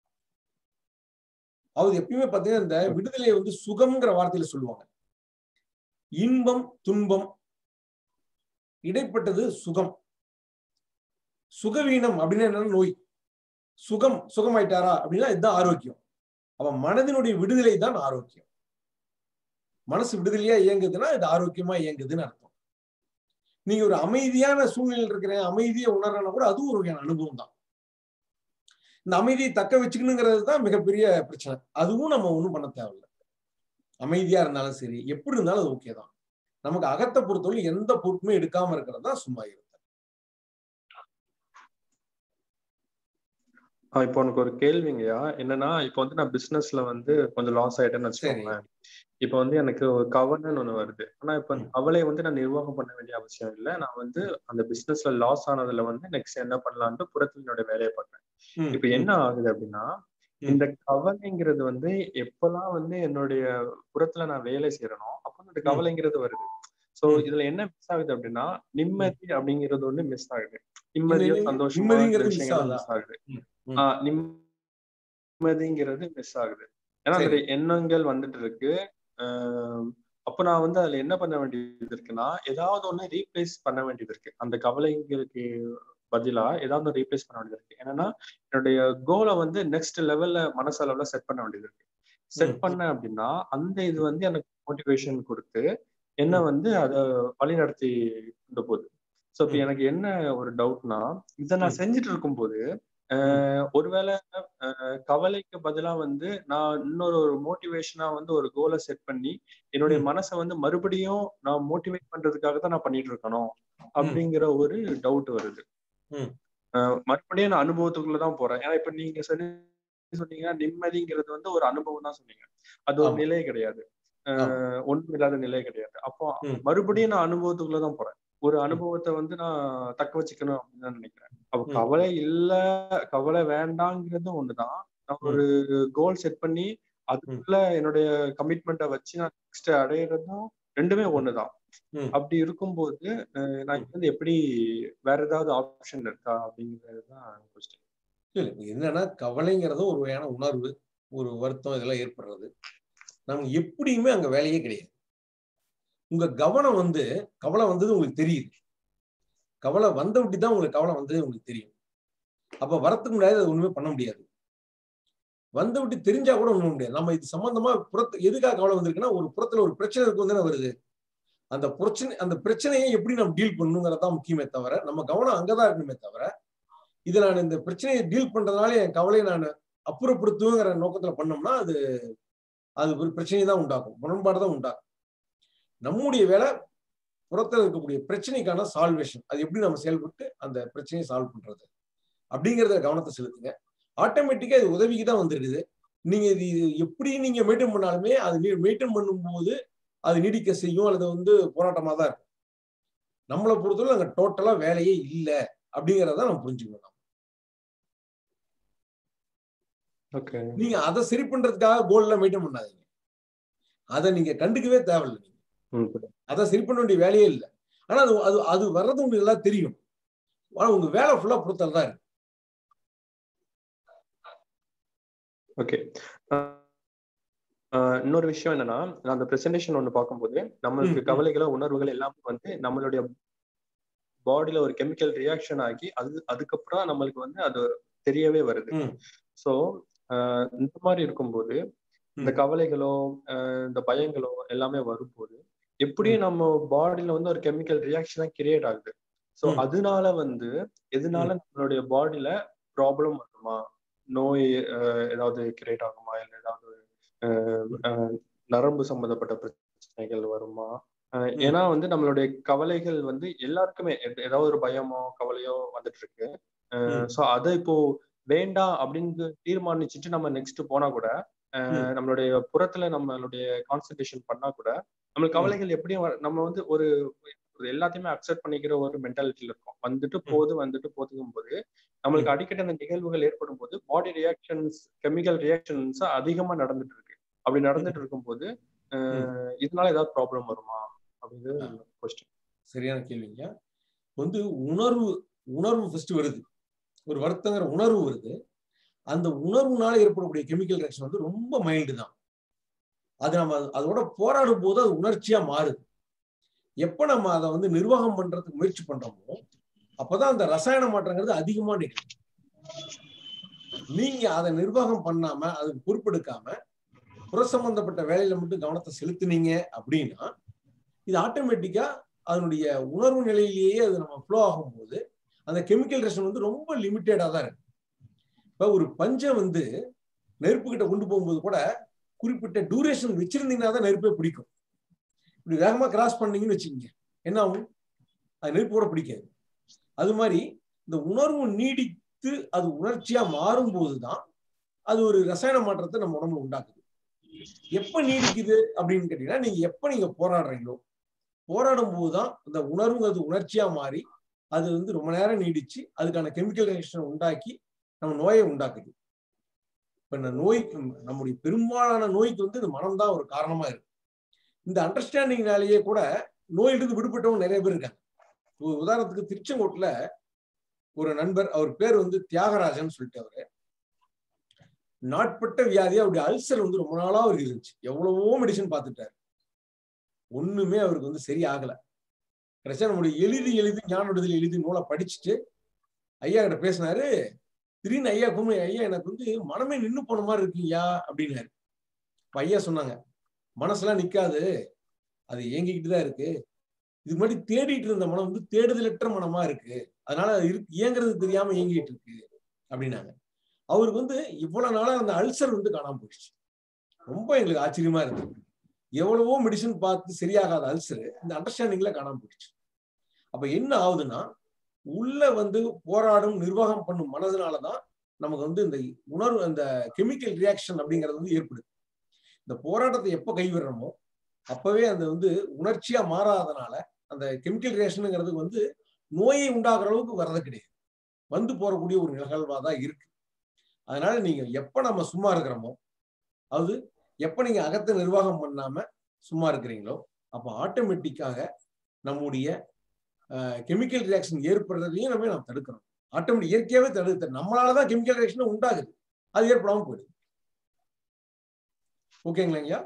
அது எப்பயுமே பாத்தீங்கன்னா இந்த விடுதலையை வந்து சுகம்ங்கிற வார்த்தையில சொல்லுவாங்க இன்பம் துன்பம் இடைப்பட்டது சுகம் சுகவீனம் அப்படின்னா என்னன்னா நோய் சுகம் சுகமாயிட்டாரா அப்படின்னா இதுதான் ஆரோக்கியம் அப்ப மனதினுடைய விடுதலை தான் ஆரோக்கியம் மனசு விடுதலையா இயங்குதுன்னா இது ஆரோக்கியமா இயங்குதுன்னு அர்த்தம் நீங்க ஒரு அமைதியான சூழ்நிலையில் இருக்கிற அமைதியை உணர்றனா கூட அதுவும் ஒரு வகையான அனுபவம் தான் இந்த அமைதியை தக்க வச்சுக்கணுங்கிறது தான் மிகப்பெரிய பிரச்சனை அதுவும் நம்ம ஒண்ணும் பண்ண தேவையில்ல அமைதியா இருந்தாலும் சரி எப்படி இருந்தாலும் அது ஓகே தான் நமக்கு அகத்தை பொறுத்தவரை எந்த பொறுப்புமே எடுக்காம இருக்கிறது தான் சும்மா இருக்கு ஆ, இப்போ உனக்கு ஒரு கேள்விங்கய்யா என்னன்னா இப்போ வந்து நான் பிசினஸ்ல வந்து கொஞ்சம் லாஸ் ஆயிட்டேன்னு வச்சுக்கோங்களேன் இப்போ வந்து எனக்கு ஒரு கவலைன்னு ஒண்ணு வருது ஆனா இப்போ அந்த கவலையை வந்து நான் நிர்வாகம் பண்ண வேண்டிய அவசியம் இல்லை நான் வந்து அந்த பிசினஸ்ல லாஸ் ஆனதுல வந்து நெக்ஸ்ட் என்ன பண்ணலான்ட்டு புறத்துல என்னோட வேலையை பண்றேன் ம், இப்போ என்ன ஆகுது அப்படின்னா இந்த கவலைங்கிறது வந்து எப்பெல்லாம் வந்து என்னுடைய புறத்துல நான் வேலை செய்யறனோ அப்போ அந்த கவலைங்கிறது வருது சோ இதுல என்ன மிஸ் ஆகுது அப்படின்னா நிம்மதி அப்படிங்கிறது ஒண்ணு மிஸ் ஆகுது நிம்மதியோ நிம்மதி- சந்தோஷமா நிம்மதிங்கிறது miss விஷயங்களும் ஆகுதா? மிஸ் ஆகுது ம், ஆஹ் நிம்மதிங்கிறது மிஸ் ஆகுது ஏன்னா சரி. அந்த எண்ணங்கள் வந்துட்டு இருக்கு ஆஹ் அப்ப நான் வந்து அதுல என்ன பண்ண வேண்டியது இருக்குன்னா ஏதாவது ஒண்ணு ரீப்ளேஸ் பண்ண வேண்டியது இருக்கு அந்த கவலைங்களுக்கு பதிலா ஏதாவது ஒன்று ரீப்ளேஸ் பண்ண வேண்டியது இருக்கு என்னன்னா என்னுடைய கோலை வந்து நெக்ஸ்ட் லெவல்ல மனசளவுல செட் பண்ண வேண்டியது இருக்கு செட் ம், பண்ண அப்படின்னா அந்த இது வந்து எனக்கு மோட்டிவேஷன் கொடுத்து என்ன வந்து அதை வழிநடத்தி கொண்டு போகுது ஸோ இப்போ ம். எனக்கு என்ன ஒரு டவுட்னா இதை நான் ம். செஞ்சுட்டு இருக்கும்போது ஆஹ் ஒருவேளை ஆஹ் கவலைக்கு பதிலா வந்து நான் இன்னொரு ஒரு மோட்டிவேஷனா வந்து ஒரு கோலை செட் பண்ணி என்னுடைய ம். மனசை வந்து மறுபடியும் நான் மோட்டிவேட் பண்றதுக்காக தான் நான் பண்ணிட்டு இருக்கணும் அப்படிங்கிற ஒரு டவுட் வருது ம். ஆஹ் மறுபடியும் நான் அனுபவத்துக்குள்ள தான் போறேன் ஏன்னா இப்ப நீங்க சொல்லி சொன்னீங்கன்னா நிம்மதிங்கிறது வந்து ஒரு அனுபவம் தான் சொன்னீங்க அது ஒரு ஆமா. நிலை கிடையாது ஆஹ் ஒண்ணும் இல்லாத நிலை கிடையாது அப்போ ம். மறுபடியும் நான் அனுபவத்துக்குள்ள தான் போறேன் ஒரு அனுபவத்தை வந்து நான் தக்க வச்சுக்கணும் அப்படின்னு தான் நினைக்கிறேன் அப்ப ம். கவலை இல்ல கவலை வேண்டாங்கிறதும் ஒண்ணுதான் நான் ஒரு கோல் செட் பண்ணி அதுக்குள்ள என்னுடைய கமிட்மெண்ட்டை வச்சு நான் நெக்ஸ்ட் அடையிறதும் ரெண்டுமே ஒண்ணுதான் ம். அப்படி இருக்கும்போது அஹ் நான் இது வந்து எப்படி வேற ஏதாவது ஆப்ஷன் இருக்கா அப்படிங்கிறது தான் கொஸ்டின் இல்ல இல்ல என்னன்னா கவலைங்கிறது ஒரு வகையான உணர்வு ஒரு வருத்தம் இதெல்லாம் ஏற்படுறது நமக்கு எப்படியுமே அங்க வேலையே கிடையாது உங்க கவனம் வந்து கவலை வந்தது உங்களுக்கு தெரியுது கவலை வந்த விட்டு தான் உங்களுக்கு கவலை வந்தது உங்களுக்கு தெரியும் அப்ப வரத்துக்கு முன்னாடி அது ஒண்ணுமே பண்ண முடியாது வந்த விட்டு தெரிஞ்சா கூட ஒண்ணும் முடியாது நம்ம இது சம்பந்தமா புறத்து எதுக்காக கவலை வந்திருக்குன்னா ஒரு புறத்துல ஒரு பிரச்சனை இருக்கும் தானே வருது அந்த பிரச்சனை அந்த பிரச்சனையை எப்படி நம்ம டீல் பண்ணணுங்கிறது தான் முக்கியமே தவிர நம்ம கவனம் அங்கதான் இருக்கணுமே தவிர இது நான் இந்த பிரச்சனையை டீல் பண்றதுனால என் கவலையை நான் அப்புறப்படுத்துவேங்கிற நோக்கத்துல பண்ணோம்னா அது அது ஒரு பிரச்சனையை தான் உண்டாக்கும் முரண்பாடு தான் உண்டாக்கும் நம்முடைய வேலை புறத்துல இருக்கக்கூடிய பிரச்சனைக்கான சால்வேஷன் அது எப்படி நம்ம செயல்பட்டு அந்த பிரச்சனையை சால்வ் பண்றது அப்படிங்கறத கவனத்தை செலுத்துங்க ஆட்டோமேட்டிக்கா இது உதவிக்கு தான் வந்துருக்குது நீங்க இது எப்படி நீங்க மெயின்டைன் பண்ணாலுமே அது மெயின்டைன் பண்ணும்போது அது நீடிக்க செய்யும் அல்லது வந்து போராட்டமா தான் இருக்கும் நம்மளை பொறுத்தவரை அங்க டோட்டலா வேலையே இல்லை அப்படிங்கறத நம்ம புரிஞ்சுக்கணும் ஓகே நீங்க அதை சரி பண்றதுக்காக கோல்ல மெயின்டைன் பண்ணாதீங்க அதை நீங்க கண்டுக்கவே தேவையில்லை நீங்க அதை சரி பண்ண வேண்டிய வேலையே இல்லை ஆனா அது அது அது வர்றது உங்களுக்கு எல்லாம் தெரியும் ஆனா உங்க வேலை ஃபுல்லா பொறுத்தல் தான் இருக்கு ஓகே இன்னொரு விஷயம் என்னன்னா நான் அந்த பிரசன்டேஷன் ஒண்ணு பார்க்கும்போது நம்மளுக்கு கவலைகளை உணர்வுகள் எல்லாமே வந்து நம்மளுடைய பாடியில ஒரு கெமிக்கல் ரியாக்ஷன் ஆகி அது அதுக்கப்புறம் நம்மளுக்கு வந்து அது தெரியவே வருது ஸோ இந்த மாதிரி இருக்கும்போது இந்த கவலைகளோ இந்த பயங்களோ எல்லாமே வரும்போது எப்படியும் நம்ம பாடியில வந்து ஒரு கெமிக்கல் ரியாக்ஷன் கிரியேட் ஆகுது ஸோ ம். அதனால வந்து எதனால நம்மளுடைய பாடியில ப்ராப்ளம் வருமா நோய் அஹ், ஏதாவது கிரியேட் ஆகுமா இல்லை ஏதாவது அஹ், அஹ், நரம்பு சம்பந்தப்பட்ட பிரச்சனைகள் வருமா அஹ், ம். ஏன்னா வந்து நம்மளுடைய கவலைகள் வந்து எல்லாருக்குமே எத- ஏதாவது ஒரு பயமோ கவலையோ வந்துட்டு இருக்கு ம். ஸோ அதை இப்போ வேண்டாம் அப்படின்னு தீர்மானிச்சுட்டு நம்ம நெக்ஸ்ட் போனா கூட அஹ், ம். நம்மளுடைய புறத்துல நம்மளுடைய கான்சென்ட்ரேஷன் பண்ணா கூட நம்மளுக்கு ம். கவலைகள் எப்படியும் வர- நம்ம வந்து ஒரு ஒரு எல்லாத்தையுமே அக்செப்ட் பண்ணிக்கிற ஒரு மென்டாலிட்டியில இருக்கோம் வந்துட்டு ம். போது வந்துட்டு போதுங்கும் போது நம்மளுக்கு அடிக்கடி அந்த நிகழ்வுகள் ஏற்படும் போது பாடி ரியாக்ஷன்ஸ் கெமிக்கல் ரியாக்ஷன்ஸ் அதிகமா நடந்துட்டு இருக்கு அப்படி நடந்துட்டு இருக்கும்போது அஹ், இதனால ஏதாவது ப்ராப்ளம் வருமா அப்படிங்கிறது கொஸ்டின் சரியான கேள்விங்க வந்து உணர்வு உணர்வு ஃபர்ஸ்ட் வருது ஒரு வருத்தங்கிற உணர்வு வருது அந்த உணர்வுனால ஏற்படக்கூடிய கெமிக்கல் ரியாக்ஷன் வந்து ரொம்ப மைல்டு தான் அது நம்ம அதோட போராடும் போது அது உணர்ச்சியா மாறுது எப்ப நம்ம அதை வந்து நிர்வாகம் பண்றதுக்கு முயற்சி பண்றோமோ அப்பதான் அந்த ரசாயன மாற்றங்கிறது அதிகமா நிகழும் நீங்க அதை நிர்வாகம் பண்ணாம அதுக்கு பொறுப்பெடுக்காம புற சம்பந்தப்பட்ட வேலையில மட்டும் கவனத்தை செலுத்துனீங்க அப்படின்னா இது ஆட்டோமேட்டிக்கா அதனுடைய உணர்வு நிலையிலேயே அது நம்ம ஃப்ளோ ஆகும்போது அந்த கெமிக்கல் ரியாக்ஷன் வந்து ரொம்ப லிமிட்டடா தான் இருக்கு இப்ப ஒரு பஞ்சை வந்து நெருப்பு கிட்ட கொண்டு போகும்போது கூட குறிப்பிட்ட டியூரேஷன் வச்சிருந்தீங்கன்னா தான் நெருப்பே பிடிக்கும் இப்படி வேகமா கிராஸ் பண்ணீங்கன்னு வச்சுக்கோங்க என்ன ஆகும் அது நெருப்பு கூட பிடிக்காது அது மாதிரி இந்த உணர்வு நீடித்து அது உணர்ச்சியா மாறும்போது தான் அது ஒரு ரசாயன மாற்றத்தை நம்ம உடம்புல உண்டாக்குது எப்ப நீடிக்குது அப்படின்னு கேட்டீங்கன்னா நீங்க எப்ப நீங்க போராடுறீங்களோ போராடும் போதுதான் அந்த உணர்வுங்கிறது உணர்ச்சியா மாறி அது வந்து ரொம்ப நேரம் நீடிச்சு அதுக்கான கெமிக்கல் ரியாக்ஷன் உண்டாக்கி நம்ம நோயை உண்டாக்குது இப்ப இந்த நோய்க்கு நம்முடைய பெரும்பாலான நோய்க்கு வந்து இந்த மனம்தான் ஒரு காரணமா இருக்கு இந்த அண்டர்ஸ்டாண்டிங்னாலேயே கூட நோயிலிருந்து விடுபட்டவங்க நிறைய பேர் இருக்காங்க ஒரு உதாரணத்துக்கு திருச்செங்கோட்டுல ஒரு நண்பர் அவர் பேர் வந்து தியாகராஜன் சொல்லிட்டு அவரு நாட்பட்ட வியாதி அவருடைய அல்சர் வந்து ரொம்ப நாளா அவருக்கு இருந்துச்சு எவ்வளவோ மெடிசன் பார்த்துட்டாரு ஒண்ணுமே அவருக்கு வந்து சரியாகல கடைசியா நம்முடைய எளிது எளிது ஞான விடுதலை எளிது நூலை படிச்சுட்டு ஐயா கிட்ட பேசினாரு திடீர்னு ஐயா கும்மி ஐயா எனக்கு வந்து மனமே நின்னு போன மாதிரி இருக்குங்கய்யா அப்படின்னாரு இப்ப ஐயா சொன்னாங்க மனசெல்லாம் நிக்காது அது இயங்கிக்கிட்டு தான் இருக்கு இது மாதிரி தேடிட்டு இருந்த மனம் வந்து தேடுதலற்ற மனமா இருக்கு அதனால அது இருக்கு இயங்குறது தெரியாம இயங்கிட்டு இருக்கு அப்படின்னாங்க அவருக்கு வந்து இவ்வளவு நாளா அந்த அல்சர் வந்து காணாம போயிடுச்சு ரொம்ப எங்களுக்கு ஆச்சரியமா இருக்கு எவ்வளவோ மெடிசன் பார்த்து சரியாகாத அல்சர் இந்த அண்டர்ஸ்டாண்டிங்ல காணாம போயிடுச்சு அப்ப என்ன ஆகுதுன்னா உள்ள வந்து போராடும் நிர்வாகம் பண்ணும் மனதுனாலதான் நமக்கு வந்து இந்த உணர்வு அந்த கெமிக்கல் ரியாக்ஷன் அப்படிங்கிறது வந்து ஏற்படுது இந்த போராட்டத்தை எப்ப கைவிடுறோமோ அப்பவே அந்த வந்து உணர்ச்சியா மாறாதனால அந்த கெமிக்கல் ரியாக்ஷனுங்கிறது வந்து நோயை உண்டாக்குற அளவுக்கு வர்றது கிடையாது வந்து போறக்கூடிய ஒரு நிகழ்வா தான் இருக்கு அதனால நீங்க எப்ப நம்ம சும்மா இருக்கிறோமோ அது எப்ப நீங்க அகத்தை நிர்வாகம் பண்ணாம சும்மா இருக்கிறீங்களோ அப்ப ஆட்டோமேட்டிக்காக நம்முடைய கெமிக்கல் ரியாக்ஷன் ஏற்படுறதையும் நம்ம நம்ம தடுக்கிறோம் ஆட்டோமேட்டிக் இயற்கையாவே தடுத்து நம்மளாலதான் கெமிக்கல் ரியாக்ஷன் உண்டாகுது அது ஏற்படாம போயிடுது ஓகேங்களா ஐயா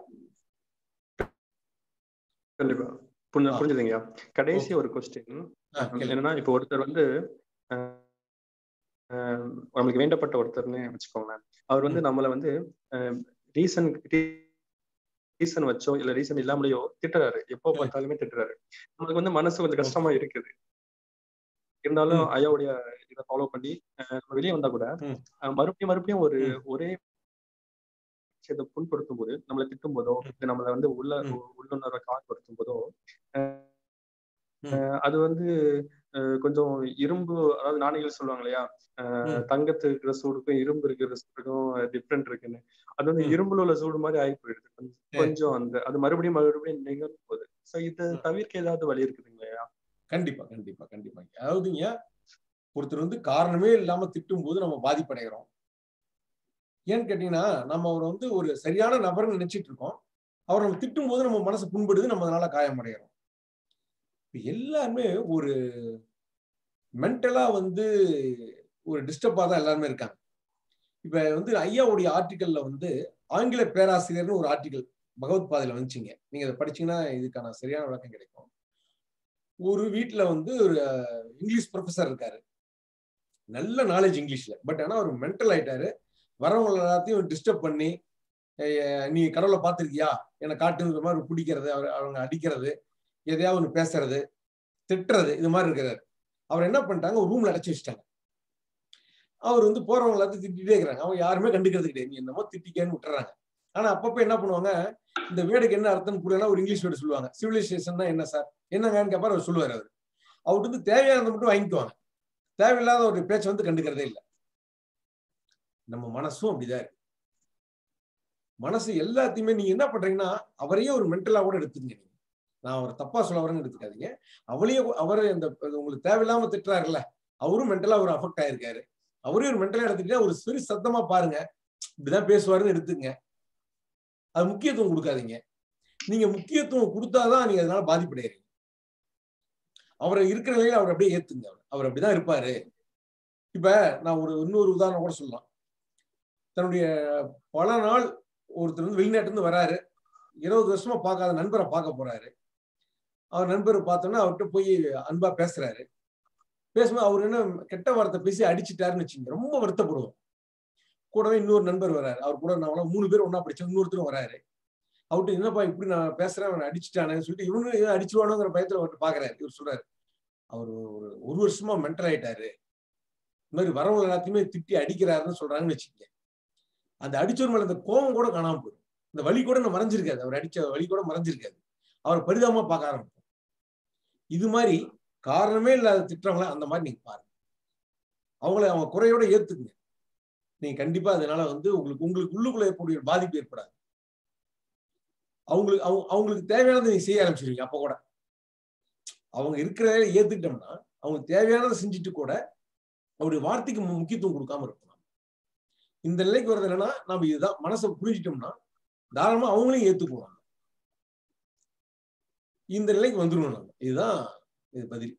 கண்டிப்பா புரிஞ்சு- புரிஞ்சுதுங்கய்யா கடைசி ஒரு கொஸ்டின் என்னன்னா இப்போ ஒருத்தர் வந்து அஹ், அஹ், நம்மளுக்கு வேண்டப்பட்ட ஒருத்தர்னு வச்சுக்கோங்களேன் அவர் வந்து நம்மள வந்து ரீசன் ரீசன் வச்சோ இல்ல ரீசன் இல்லாமலேயோ திட்டுறாரு எப்போ பார்த்தாலுமே திட்டுறாரு நம்மளுக்கு வந்து மனசு கொஞ்சம் கஷ்டமா இருக்குது இருந்தாலும் ஐயாவுடைய இதை ஃபாலோ பண்ணி அஹ், நம்ம வெளியே வந்தா கூட அஹ், மறுபடியும் மறுபடியும் ஒரு ஒரே விஷயத்தை புண்படுத்தும் போது நம்மளை திட்டும் போதோ இல்ல நம்மளை வந்து உள்ள உள்ளுணர்வை காட்படுத்தும் போதோ அஹ், அஹ், அது வந்து அஹ், கொஞ்சம் இரும்பு அதாவது நாணயங்கள் சொல்லுவாங்க இல்லையா அஹ், தங்கத்து இருக்கிற சூடுக்கும் இரும்பு இருக்கிற சூடுக்கும் டிஃப்ரெண்ட் இருக்குன்னு அது வந்து இரும்புல உள்ள சூடு மாதிரி ஆகி போயிடுது கொஞ்சம் கொஞ்சம் அந்த அது மறுபடியும் மறுபடியும் நிகழும் போகுது சோ இதை தவிர்க்க ஏதாவது வழி இருக்குதுங்களா கண்டிப்பா கண்டிப்பா கண்டிப்பா அதாவதுங்க ஒருத்தர் வந்து காரணமே இல்லாம திட்டும் போது நம்ம பாதிப்படைகிறோம் ஏன்னு கேட்டீங்கன்னா நம்ம அவரை வந்து ஒரு சரியான நபர்னு நினைச்சிட்டு இருக்கோம் அவர் நம்ம திட்டும் போது நம்ம மனசு புண்படுது நம்ம அதனால காயமடைகிறோம் இப்ப எல்லாருமே ஒரு மென்டலா வந்து ஒரு டிஸ்டர்பா தான் எல்லாருமே இருக்காங்க இப்ப வந்து ஐயாவுடைய ஆர்டிக்கல்ல வந்து ஆங்கில பேராசிரியர்னு ஒரு ஆர்டிக்கல் பகவத் பாதையில வந்துச்சுங்க நீங்க அதை படிச்சீங்கன்னா இதுக்கான சரியான விளக்கம் கிடைக்கும் ஒரு வீட்டுல வந்து ஒரு அஹ், இங்கிலீஷ் ப்ரொஃபசர் இருக்காரு நல்ல நாலேஜ் இங்கிலீஷ்ல பட் ஆனா அவர் மென்டல் ஆயிட்டாரு வரவங்க எல்லாத்தையும் டிஸ்டர்ப் பண்ணி அஹ் நீ கடவுளை பார்த்திருக்கியா என்னை காட்டுங்கிற மாதிரி பிடிக்கிறது அவர் அவங்க அடிக்கிறது எதையாவது ஒன்று பேசுறது திட்டுறது இது மாதிரி இருக்கிறாரு அவர் என்ன பண்ணிட்டாங்க ஒரு ரூம்ல அடைச்சி வச்சுட்டாங்க அவர் வந்து போறவங்க எல்லாத்தையும் திட்டிகிட்டே இருக்கிறாங்க அவங்க யாருமே கண்டுக்கிறது கிடையாது நீ என்னமோ திட்டிக்கேன்னு விட்டுறாங்க ஆனா அப்பப்ப என்ன பண்ணுவாங்க இந்த வேர்டுக்கு என்ன அர்த்தம் புரியல ஒரு இங்கிலீஷ் வேர்டு சொல்லுவாங்க சிவிலைசேஷன் என்ன சார் என்னங்கன்னு கேப்பாரு அவர் சொல்லுவார் அவர் அவர்கிட்ட வந்து தேவையானதை மட்டும் வாங்கிக்குவாங்க தேவையில்லாத ஒரு பேச்சை வந்து கண்டுக்கிறதே இல்லை நம்ம மனசும் அப்படிதான் இருக்கு மனசு எல்லாத்தையுமே நீங்க என்ன பண்றீங்கன்னா அவரையே ஒரு மென்டலா கூட எடுத்துக்கங்க நீங்க நான் அவர் தப்பா சொல்ல வரேன்னு எடுத்துக்காதீங்க அவளையே அவரை அந்த உங்களுக்கு தேவையில்லாம திட்டுறாருல்ல அவரும் மென்டலா ஒரு அஃபெக்ட் ஆயிருக்காரு அவரையும் ஒரு மென்டலா எடுத்துக்கிட்டா ஒரு சரி சத்தமா பாருங்க இப்படிதான் பேசுவாருன்னு எடுத்துங்க அது முக்கியத்துவம் கொடுக்காதீங்க நீங்க முக்கியத்துவம் கொடுத்தாதான் நீங்க அதனால பாதிப்படைகிறீங்க அவரை இருக்கிற நிலையில அவர் அப்படியே ஏத்துங்க அவர் அவர் அப்படிதான் இருப்பாரு இப்ப நான் ஒரு இன்னொரு உதாரணம் கூட சொல்லலாம் தன்னுடைய பல நாள் ஒருத்தர் வந்து வெளிநாட்டுல இருந்து வராரு இருபது வருஷமா பார்க்காத நண்பரை பார்க்க போறாரு அவர் நண்பர் பார்த்தோன்னா அவர்கிட்ட போய் அன்பா பேசுறாரு பேசும்போது அவர் என்ன கெட்ட வார்த்தை பேசி அடிச்சிட்டாருன்னு வச்சுங்க ரொம்ப வருத்தப்படுவோம் கூடவே இன்னொரு நண்பர் வராரு அவர் கூட நான் மூணு பேர் ஒன்னா படிச்சோம் இன்னொருத்தரும் வராரு அவர்கிட்ட என்னப்பா இப்படி நான் பேசுறேன் அவனை அடிச்சுட்டானேன்னு சொல்லிட்டு இவனு ஏதோ அடிச்சுவானோங்கிற பயத்துல அவர்கிட்ட பாக்குறாரு இவர் சொல்றாரு அவர் ஒரு ஒரு வருஷமா மென்டல் ஆயிட்டாரு இந்த மாதிரி வரவங்க எல்லாத்தையுமே திட்டி அடிக்கிறாருன்னு சொல்றாங்கன்னு வச்சுக்கோங்க அந்த அடிச்சவர் மேல அந்த கோபம் கூட காணாம போயிடும் இந்த வழி கூட நான் மறைஞ்சிருக்காது அவர் அடிச்ச வழி கூட மறைஞ்சிருக்காது அவர் பரிதாபமா பார்க்க ஆரம்பிப்போம் இது மாதிரி காரணமே இல்லாத திட்டவங்கள அந்த மாதிரி நீங்க பாருங்க அவங்கள அவங்க குறையோட ஏத்துக்குங்க நீங்க கண்டிப்பா அதனால வந்து உங்களுக்கு உங்களுக்கு உள்ளுக்குள்ள ஏற்படக்கூடிய ஒரு பாதிப்பு ஏற்படாது அவங்களுக்கு அவங்க அவங்களுக்கு தேவையானதை நீங்க செய்ய ஆரம்பிச்சிருவீங்க அப்ப கூட அவங்க இருக்கிற வேலையை ஏத்துக்கிட்டோம்னா அவங்க தேவையானதை செஞ்சுட்டு கூட அவருடைய வார்த்தைக்கு முக்கியத்துவம் கொடுக்காம இருக்கலாம் இந்த நிலைக்கு வர்றது என்னன்னா நம்ம இதுதான் மனசை புரிஞ்சிட்டோம்னா தாராளமா அவங்களையும் ஏத்துக்குவாங்க இந்த நிலைக்கு வந்துருவோம் நம்ம இதுதான் இது பதில்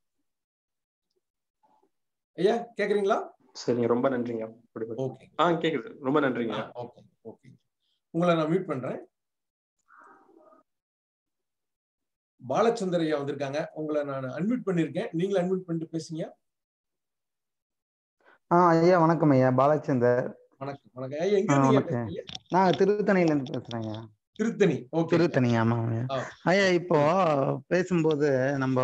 ஐயா கேக்குறீங்களா சரிங்க ரொம்ப நன்றிங்க ஓகே ஆ கேக்குது ரொம்ப நன்றிங்க ஓகே ஓகே உங்களை நான் மீட் பண்றேன் பாலச்சந்தர் ஐயா வந்திருக்காங்க உங்களை நான் அன்மியூட் பண்ணிருக்கேன் நீங்களும் அன்மியூட் பண்ணிட்டு பேசுங்க ஆ ஐயா வணக்கம் ஐயா பாலச்சந்தர் வணக்கம் வணக்கம் ஐயா எங்க ஆ, இருந்தீங்க வணக்கம். பேசுறீங்க நான் திருத்தணியில இருந்து பேசுறேங்க திருத்தணி ஓகே திருத்தணி ஆமா ஐயா ஆ. ஐயா இப்போ பேசும்போது நம்ம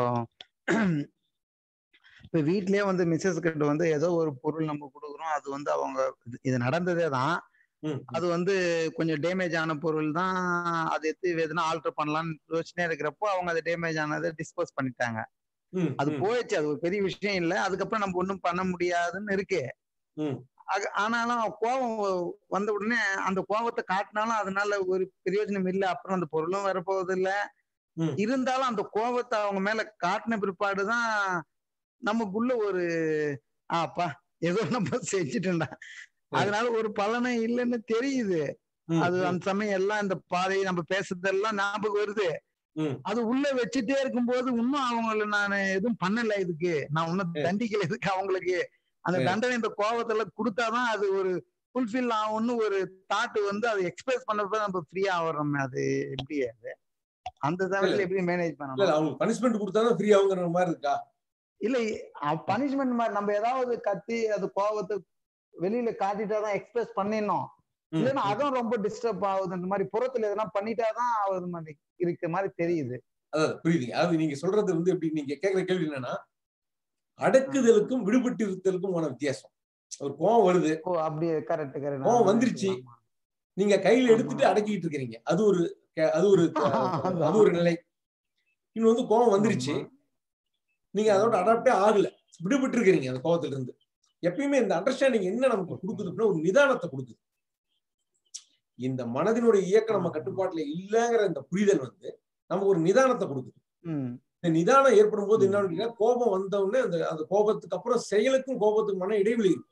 இப்ப வீட்லயே வந்து மிஸ்ஸஸ் கிட்ட வந்து ஏதோ ஒரு பொருள் நம்ம கொடுக்குறோம் அது வந்து அவங்க இது- இது நடந்ததே தான் ம், அது வந்து கொஞ்சம் டேமேஜ் ஆன பொருள் தான் அது எடுத்து எதுனா ஆல்டர் பண்ணலாம்னு யோசனையா இருக்கிறப்போ அவங்க அதை டேமேஜ் ஆனதை டிஸ்போஸ் பண்ணிட்டாங்க ம், அது ம், போயிடுச்சு அது ஒரு பெரிய விஷயம் இல்ல அதுக்கப்புறம் நம்ம ஒண்ணும் பண்ண முடியாதுன்னு இருக்கு ம், அது- ஆனாலும் கோபம் வந்த உடனே அந்த கோபத்தை காட்டினாலும் அதனால ஒரு பிரயோஜனம் இல்லை அப்புறம் அந்த பொருளும் வரப்போவது இல்ல ம். இருந்தாலும் அந்த கோபத்தை அவங்க மேல காட்டின பிற்பாடுதான் நமக்குள்ள ஒரு ஆப்பா ஏதோ நம்ம செஞ்சுட்டோம்டா அதனால ஒரு பலனே இல்லைன்னு தெரியுது ம், அது ம், அந்த சமயம் எல்லாம் இந்த பாதை நம்ம பேசுறதெல்லாம் ஞாபகம் வருது ம். அது உள்ள வச்சுட்டே இருக்கும்போது இன்னும் அவங்கள நான் எதுவும் பண்ணல இதுக்கு நான் இன்னும் தண்டிக்கல இதுக்கு அவங்களுக்கு அந்த சரி. தண்டனை இந்த கோபத்துல கொடுத்தாதான் அது ஒரு ஃபுல்ஃபில் ஆகும்னு ஒரு தாட் வந்து அதை எக்ஸ்பிரஸ் பண்ணப்ப நம்ம ஃப்ரீயா ஆகிறோம் அது எப்படி அது அந்த சமயத்துல எப்படி மேனேஜ் இல்ல பண்ணணும் இல்ல, அவங்களுக்கு பனிஷ்மெண்ட் கொடுத்தாதான் ஃப்ரீ ஆகுங்கிற மாதிரி இருக்கா இல்ல பனிஷ்மெண்ட் மாதிரி நம்ம ஏதாவது கத்தி அது கோபத்தை வெளியில காட்டிட்டாதான் எக்ஸ்பிரஸ் பண்ணிடணும் ம், இல்லைன்னா ம். அதுவும் ரொம்ப டிஸ்டர்ப் ஆகுது இந்த மாதிரி புறத்துல எதனா பண்ணிட்டாதான் அது மாதிரி இருக்க மாதிரி தெரியுது அதாவது புரியுதுங்க அதாவது நீங்க சொல்றது வந்து எப்படி நீங்க கேக்குற கேள்வி என்னன்னா அடக்குதலுக்கும் விடுபட்டு இருத்தலுக்கும் வித்தியாசம் ஒரு கோவம் வருது ஓ அப்படியே கரெக்ட் கரெக்ட் கோவம் வந்துருச்சு நீங்க கையில எடுத்துட்டு அடக்கிட்டு இருக்கிறீங்க அது ஒரு கே- அது ஒரு அது ஒரு நிலை இன்னும் வந்து கோவம் வந்துருச்சு நீங்க அதோட அடாப்டே ஆகல விடுபட்டு இருக்கிறீங்க அந்த கோவத்துல இருந்து எப்பயுமே இந்த அண்டர்ஸ்டாண்டிங் என்ன நமக்கு கொடுக்குது அப்படின்னா ஒரு நிதானத்தை கொடுக்குது இந்த மனதினுடைய இயக்கம் நம்ம கட்டுப்பாட்டுல இல்லைங்கிற இந்த புரிதல் வந்து நமக்கு ஒரு நிதானத்தை கொடுக்குது இந்த நிதானம் ஏற்படும் போது என்ன கேட்டீங்கன்னா, கோபம் வந்த உடனே அந்த அந்த கோபத்துக்கு அப்புறம் செயலுக்கும் கோபத்துக்குமான இடைவெளி இருக்கு.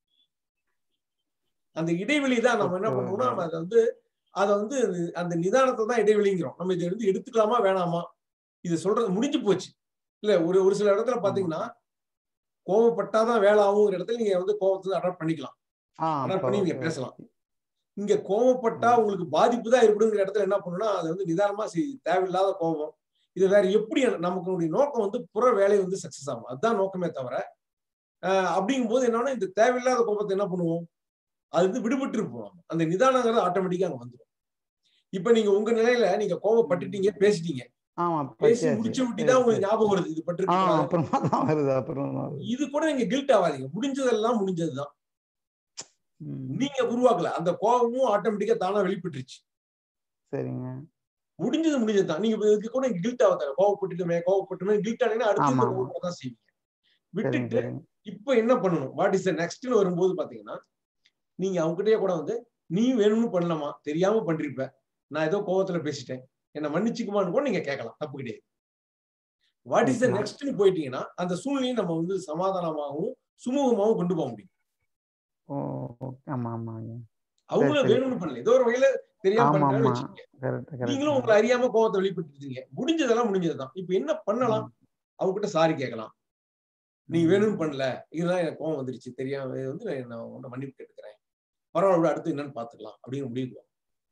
அந்த இடைவெளி தான் நம்ம என்ன பண்ணுவோம்னா நம்ம அதை வந்து அதை வந்து அந்த நிதானத்தை தான் இடைவெளிங்கிறோம் நம்ம இதை வந்து எடுத்துக்கலாமா வேணாமா இது சொல்றது முடிஞ்சு போச்சு இல்ல ஒரு ஒரு சில இடத்துல பாத்தீங்கன்னா கோவப்பட்டாதான் வேலை ஆகுங்கிற இடத்துல நீங்க வந்து கோபத்தை அடாப்ட் பண்ணிக்கலாம் அடாப்ட் பண்ணி நீங்க பேசலாம் இங்க கோவப்பட்டா உங்களுக்கு பாதிப்பு தான் ஏற்படுங்கிற இடத்துல என்ன பண்ணணும்னா அதை வந்து நிதானமா செய் தேவையில்லாத கோபம் இது வேற எப்படி நமக்கு நோக்கம் வந்து புற வேலை வந்து சக்சஸ் ஆகும் அதுதான் நோக்கமே தவிர ஆஹ் அப்படிங்கும் போது என்னன்னா இந்த தேவையில்லாத கோபத்தை என்ன பண்ணுவோம் அது வந்து விடுபட்டு இருப்போம் அந்த நிதானங்கிறது ஆட்டோமேட்டிக்கா அங்க வந்துடும் இப்ப நீங்க உங்க நிலையில நீங்க கோவப்பட்டுட்டீங்க பேசிட்டீங்க ஆமா பேசி பச்சியாச்சு முடிச்சு சரி விட்டுதான் சரி உங்களுக்கு ஞாபகம் வருது இது ஆ பட்டிருக்கு அப்புறமா தான் வருது அப்புறமா தான் வருது இது கூட நீங்க கில்ட் ஆகாதீங்க முடிஞ்சதெல்லாம் முடிஞ்சதுதான் ம், நீங்க உருவாக்கல அந்த கோபமும் ஆட்டோமேட்டிக்கா தானா வெளிப்பட்டுருச்சு சரிங்க முடிஞ்சது முடிஞ்சதுதான் நீங்க இதுக்கு கூட கில்ட் ஆகாத கோவப்பட்டுட்டுமே கோவப்பட்டுமே கில்ட் ஆனீங்கன்னா அடுத்து ஆமா இந்த ஆமா கோவப்பட தான் செய்வீங்க சரிங்க விட்டுட்டு சரிங்க இப்ப என்ன பண்ணணும் வாட் இஸ் நெக்ஸ்ட்னு வரும்போது பாத்தீங்கன்னா நீங்க அவங்ககிட்டயே கூட வந்து நீ வேணும்னு பண்ணலாமா தெரியாம பண்றிப்ப நான் ஏதோ கோவத்துல பேசிட்டேன் என்ன மன்னிச்சுக்குமான்னு கூட நீங்க கேட்கலாம் தப்பு கிடையாது வாட் இஸ் த ஓகே நெக்ஸ்ட்னு போயிட்டீங்கன்னா அந்த சூழ்நிலையை நம்ம வந்து சமாதானமாகவும் சுமூகமாகவும் கொண்டு போக முடியும் ஓ ஓகே ஆமா ஆமா ஐயா சரி அவங்களும் சரி வேணும்னு பண்ணல ஏதோ ஒரு வகையில தெரியாம ஆமா பண்ணிட்டாலும் ஆமா வச்சுக்கோங்க கரெக்ட் கரெக்ட் நீங்களும் உங்களை அறியாம கோவத்தை வெளிப்பட்டுருக்கீங்க முடிஞ்சதெல்லாம் முடிஞ்சதுதான் இப்ப என்ன பண்ணலாம் ம் அவங்க கிட்ட சாரி கேட்கலாம் நீங்க ம் வேணும்னு பண்ணல இதெல்லாம் எனக்கு கோவம் வந்துருச்சு தெரியாம இது வந்து நான் நான் உன்னை மன்னிப்பு கேட்டுக்கிறேன் பரவாயில்ல விடு, அடுத்து என்னன்னு பாத்துக்கலாம் அப்படின்னு முடிவு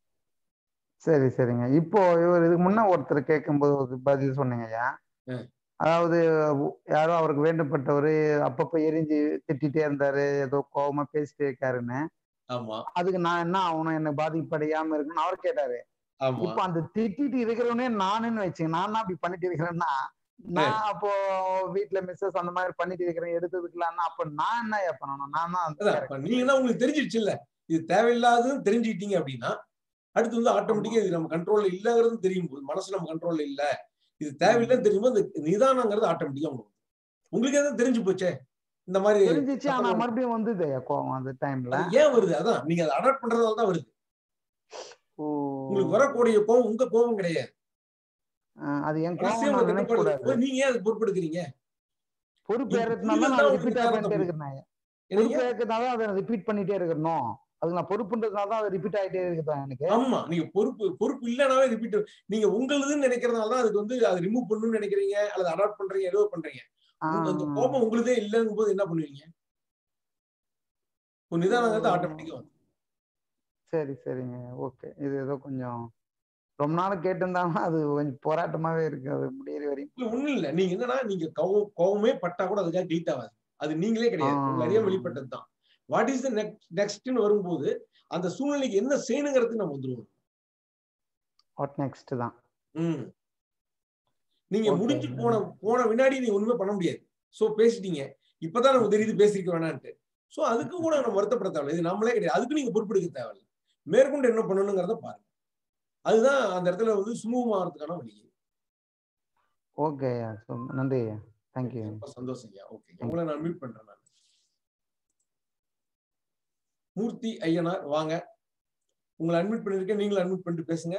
சரி சரிங்க இப்போ இவர் இதுக்கு முன்ன ஒருத்தர் கேட்கும்போது ஒரு பதில் சொன்னீங்க ஐயா ம். அதாவது உ- யாரோ அவருக்கு வேண்டப்பட்டவர் அப்பப்ப எரிஞ்சு திட்டிட்டே இருந்தாரு ஏதோ கோவமா பேசிட்டே இருக்காருன்னு ஆமா அதுக்கு நான் என்ன ஆகணும் என்ன பாதிப்படையாம இருக்கணும்னு அவர் கேட்டாரு ஆமா இப்போ அந்த திட்டிட்டு இருக்கிறவனே நானுன்னு வச்சுங்க நான் தான் அப்படி பண்ணிட்டு இருக்கிறேன்னா நான் அப்போ வீட்டுல மிஸ்ஸஸ் அந்த மாதிரி பண்ணிட்டு இருக்கிறேன் எடுத்ததுக்கலாம்னா அப்ப நான் என்ன ஏன் பண்ணணும் நான் தான் அந்த அதான் இப்ப character. நீங்க தான் உங்களுக்கு தெரிஞ்சிருச்சு இல்ல இது தேவையில்லாததுன்னு தெரிஞ்சுக்கிட்டீங்க அப்படின்னா அடுத்து வந்து ஆட்டோமேட்டிக்கா இது நம்ம கண்ட்ரோல்ல இல்லங்கிறது தெரியும் போது மனசு நம்ம கண்ட்ரோல்ல இல்ல இது தேவையில்லைன்னு தெரியும் போது இந்த நிதானங்கிறது ஆட்டோமேட்டிக்கா உங்களுக்கு வரும். உங்களுக்கு எதாவது தெரிஞ்சு போச்சே இந்த மாதிரி தெரிஞ்சிச்சு ஆனா சத்தம் மறுபடியும் வந்தது ஐயா கோவம் அந்த டைம்ல அது ஏன் வருது அதான் நீங்க அதை அடாப்ட் பண்றதால தான் வருது ஓ உங்களுக்கு வரக்கூடிய கோவம் உங்க கோவம் கிடையாது அஹ் அது என் மனசே கோவம் உங்களை நான் நினைக்க கட்டுப்பாடு கூடாது நீங்க ஏன் அது பொறுப்பெடுக்கிறீங்க பொறுப்பு நீங்க ஏறதுனால புரிதல் நான் தான் அதை உங்களுக்கு ரிப்பீட் தேவை பண்ணிட்டே தப்பு இருக்கிறேன் என்னங்க பொறுப்பு ஏற்கிறதுனால அதை ரிப்பீட் பண்ணிட்டே இருக்கணும் அது நான் பொறுப்புன்றதுனால தான் அது ரிப்பீட் ஆகிட்டே இருக்குதா எனக்கு ஆமா நீங்க பொறுப்பு பொறுப்பு இல்லைனாவே ரிப்பீட் நீங்க உங்களுதுன்னு நினைக்கிறதுனால தான் அதுக்கு வந்து அதை ரிமூவ் பண்ணணும்னு நினைக்கிறீங்க அல்லது அடாப்ட் பண்றீங்க ஏதோ பண்றீங்க உங்க- அந்த ஆஹ் கோபம் உங்களுதே இல்லைங்கும் போது என்ன பண்ணுவீங்க ஒரு நிதானங்கிறது ஓ. ஆட்டோமேட்டிக்கா வந்து சரி சரிங்க ஓகே இது ஏதோ கொஞ்சம் ரொம்ப நாள் கேட்டிருந்தாலும் அது கொஞ்சம் போராட்டமாவே இருக்கு அது முடியிற வரையும் இல்ல ஒண்ணும் இல்ல நீங்க என்னன்னா நீங்க கோவம் கோவமே பட்டா கூட அதுக்காக டீட் ஆகாது அது நீங்களே கிடையாது உங்க அறியாம ஆஹ் வெளிப்பட்டது தான் வாட் இஸ் த நெக்ஸ்ட் நெக்ஸ்ட்னு வரும்போது அந்த சூழ்நிலைக்கு என்ன செய்யணுங்கிறதுக்கு நம்ம வந்துருவோம் வாட் நெக்ஸ்ட் தான் ம் நீங்க ஓகே முடிஞ்சு போன போன வினாடி நீங்க ஒண்ணுமே பண்ண முடியாது சோ பேசிட்டீங்க இப்பதான் நமக்கு தெரியுது பேசிருக்க வேணான்ட்டு சோ அதுக்கு கூட நம்ம வருத்தப்பட தேவையில்ல இது நம்மளே கிடையாது அதுக்கு நீங்க பொறுப்பெடுக்க தேவையில்ல மேற்கொண்டு என்ன பண்ணணுங்கிறத பாருங்க அதுதான் அந்த இடத்துல வந்து சுமூகமாகறதுக்கான வழி ஓகே ஐயா ஸோ நன்றி ஐயா தேங்க்யூ ரொம்ப சந்தோஷம் ஐயா ஓகே உங்களை நான் மீட் பண்றேன் நான் மூர்த்தி ஐயனார் வாங்க உங்களை அட்மிட் பண்ணிருக்கேன் நீங்களும் அட்மிட் பண்ணிட்டு பேசுங்க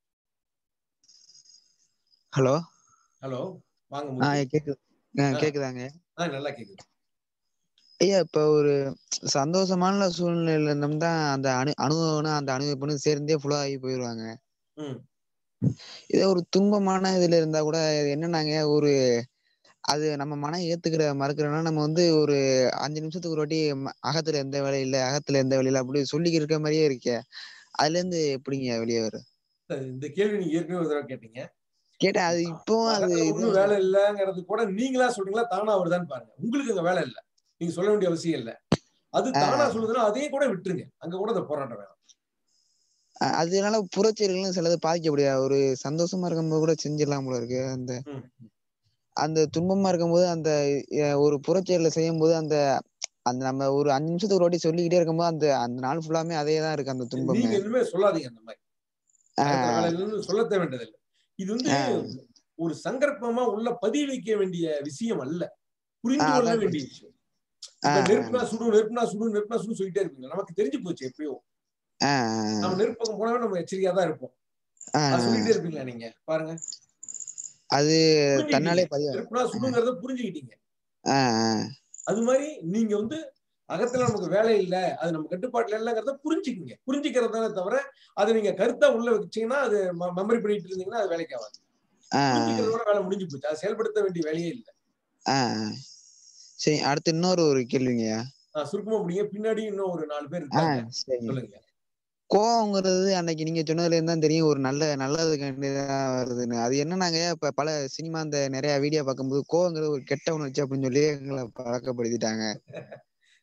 ஹலோ ஹலோ வாங்க ஆ மூர்த்தி கேக்குது ஆ, ஆ. கேக்குதாங்க ஆ நல்லா கேக்குது ஐயா இப்ப ஒரு சந்தோஷமான சூழ்நிலையில இருந்தோம்னா அந்த அணு அனுபவம்னா அந்த அனுபவம் சேர்ந்தே ஃபுல்லா ஆகி போயிடுவாங்க ம் இதே ஒரு துன்பமான இதுல இருந்தா கூட என்னன்னாங்க ஒரு அது நம்ம மனம் ஏத்துக்கிற மறுக்கிறோம்னா நம்ம வந்து ஒரு அஞ்சு நிமிஷத்துக்கு ஒரு வாட்டி ம- அகத்துல எந்த வேலையும் இல்ல அகத்துல எந்த வேலையும் இல்ல அப்படி சொல்லிக்கிட்டு இருக்க மாதிரியே இருக்கே அதுல இருந்து எப்படிங்க வெளியே வரும் சரி, இந்த கேள்வி நீங்க ஏற்கனவே ஒரு தடவை கேட்டீங்க கேட்டேன் அது இப்பவும் அது அகத்துல இது ஒண்ணும் வேலை இல்லைங்கிறது கூட நீங்களா சொல்றீங்களா தானா வருதான்னு பாருங்க உங்களுக்கு அங்க வேலை இல்ல நீங்க சொல்ல வேண்டிய அவசியம் இல்ல அது தானா சொல்லுதுன்னா அதையும் கூட விட்டுருங்க அங்க கூட அந்த போராட்டம் வேணாம் அ- அதனால புறச்செயல்களும் சிலது பாதிக்கப்படுது ஒரு சந்தோஷமா இருக்கும்போது கூட செஞ்சிடலாம் போல இருக்கு அந்த ம். அந்த துன்பமா இருக்கும்போது அந்த அஹ், ஒரு புறச்செயல செய்யும் போது அந்த அந்த நம்ம ஒரு அஞ்சு நிமிஷத்துக்கு ஒரு வாட்டி சொல்லிக்கிட்டே இருக்கும்போது அந்த அந்த நாள் ஃபுல்லாமே அதே தான் இருக்கு அந்த துன்பமே நீங்க இனிமே சொல்லாதீங்க அந்த மாதிரி அகத்துல ஆஹ் வேலை இல்லைன்னு சொல்ல தேவையில்லை இது வந்து ஆஹ் ஒரு சங்கற்பமா உள்ள பதிய வைக்க வேண்டிய விஷயம் அல்ல புரிந்து ஆஹ் கொள்ள அதான் வேண்டிய விஷயம் இப்ப ஆஹ் நெருப்புனா சுடு நெருப்புனா சுடு நெருப்புனா சுடு சொல்லிட்டே இருப்பீங்க நமக்கு தெரிஞ்சு போச்சு எப்பயோ ஆஹ் நம்ம நெருப்பு பக்கம் போனாவே நம்ம எச்சரிக்கையா தான் இருப்போம் அது ஆஹ் சொல்லிட்டே இருப்பீங்களா நீங்க பாருங்க அது புரிஞ்சுக்கிட்டீங்க தன்னாலே பதிய நெருப்புனா சுடுங்கிறத புரிஞ்சுக்கிட்டீங்க ஆஹ் ஆஹ் அது மாதிரி நீங்க வந்து அகத்துல நமக்கு வேலை இல்ல அது நம்ம கட்டுப்பாட்டுல இல்லைங்கிறத புரிஞ்சுக்குங்க புரிஞ்சுக்கிறதானே தவிர அதை நீங்க கருத்தா உள்ள வச்சீங்கன்னா அது மெமரி பண்ணிட்டு இருந்தீங்கன்னா அது வேலைக்கு ஆகாது ஆஹ் புரிஞ்சுக்கிறதோட வேலை முடிஞ்சு போச்சு அதை செயல்படுத்த வேண்டிய வேலையே இல்லை ஆஹ் சரி அடுத்து இன்னொரு ஒரு கேள்விங்கய்யா ஆஹ் சுருக்கமா முடியுங்க பின்னாடி இன்னும் ஒரு நாலு பேர் இருக்காங்க ஆஹ் சரிங்க சொல்லுங்க கோவங்கிறது அன்னைக்கு நீங்க சொன்னதுல இருந்து தான் தெரியும் ஒரு நல்ல நல்லதுக்காண்டி தான் வருதுன்னு அது என்னன்னாங்க இப்ப பல சினிமா இந்த நிறைய வீடியோ பார்க்கும்போது கோவங்கிறது ஒரு கெட்ட உணர்ச்சி அப்படின்னு சொல்லி எங்களை பழக்கப்படுத்திட்டாங்க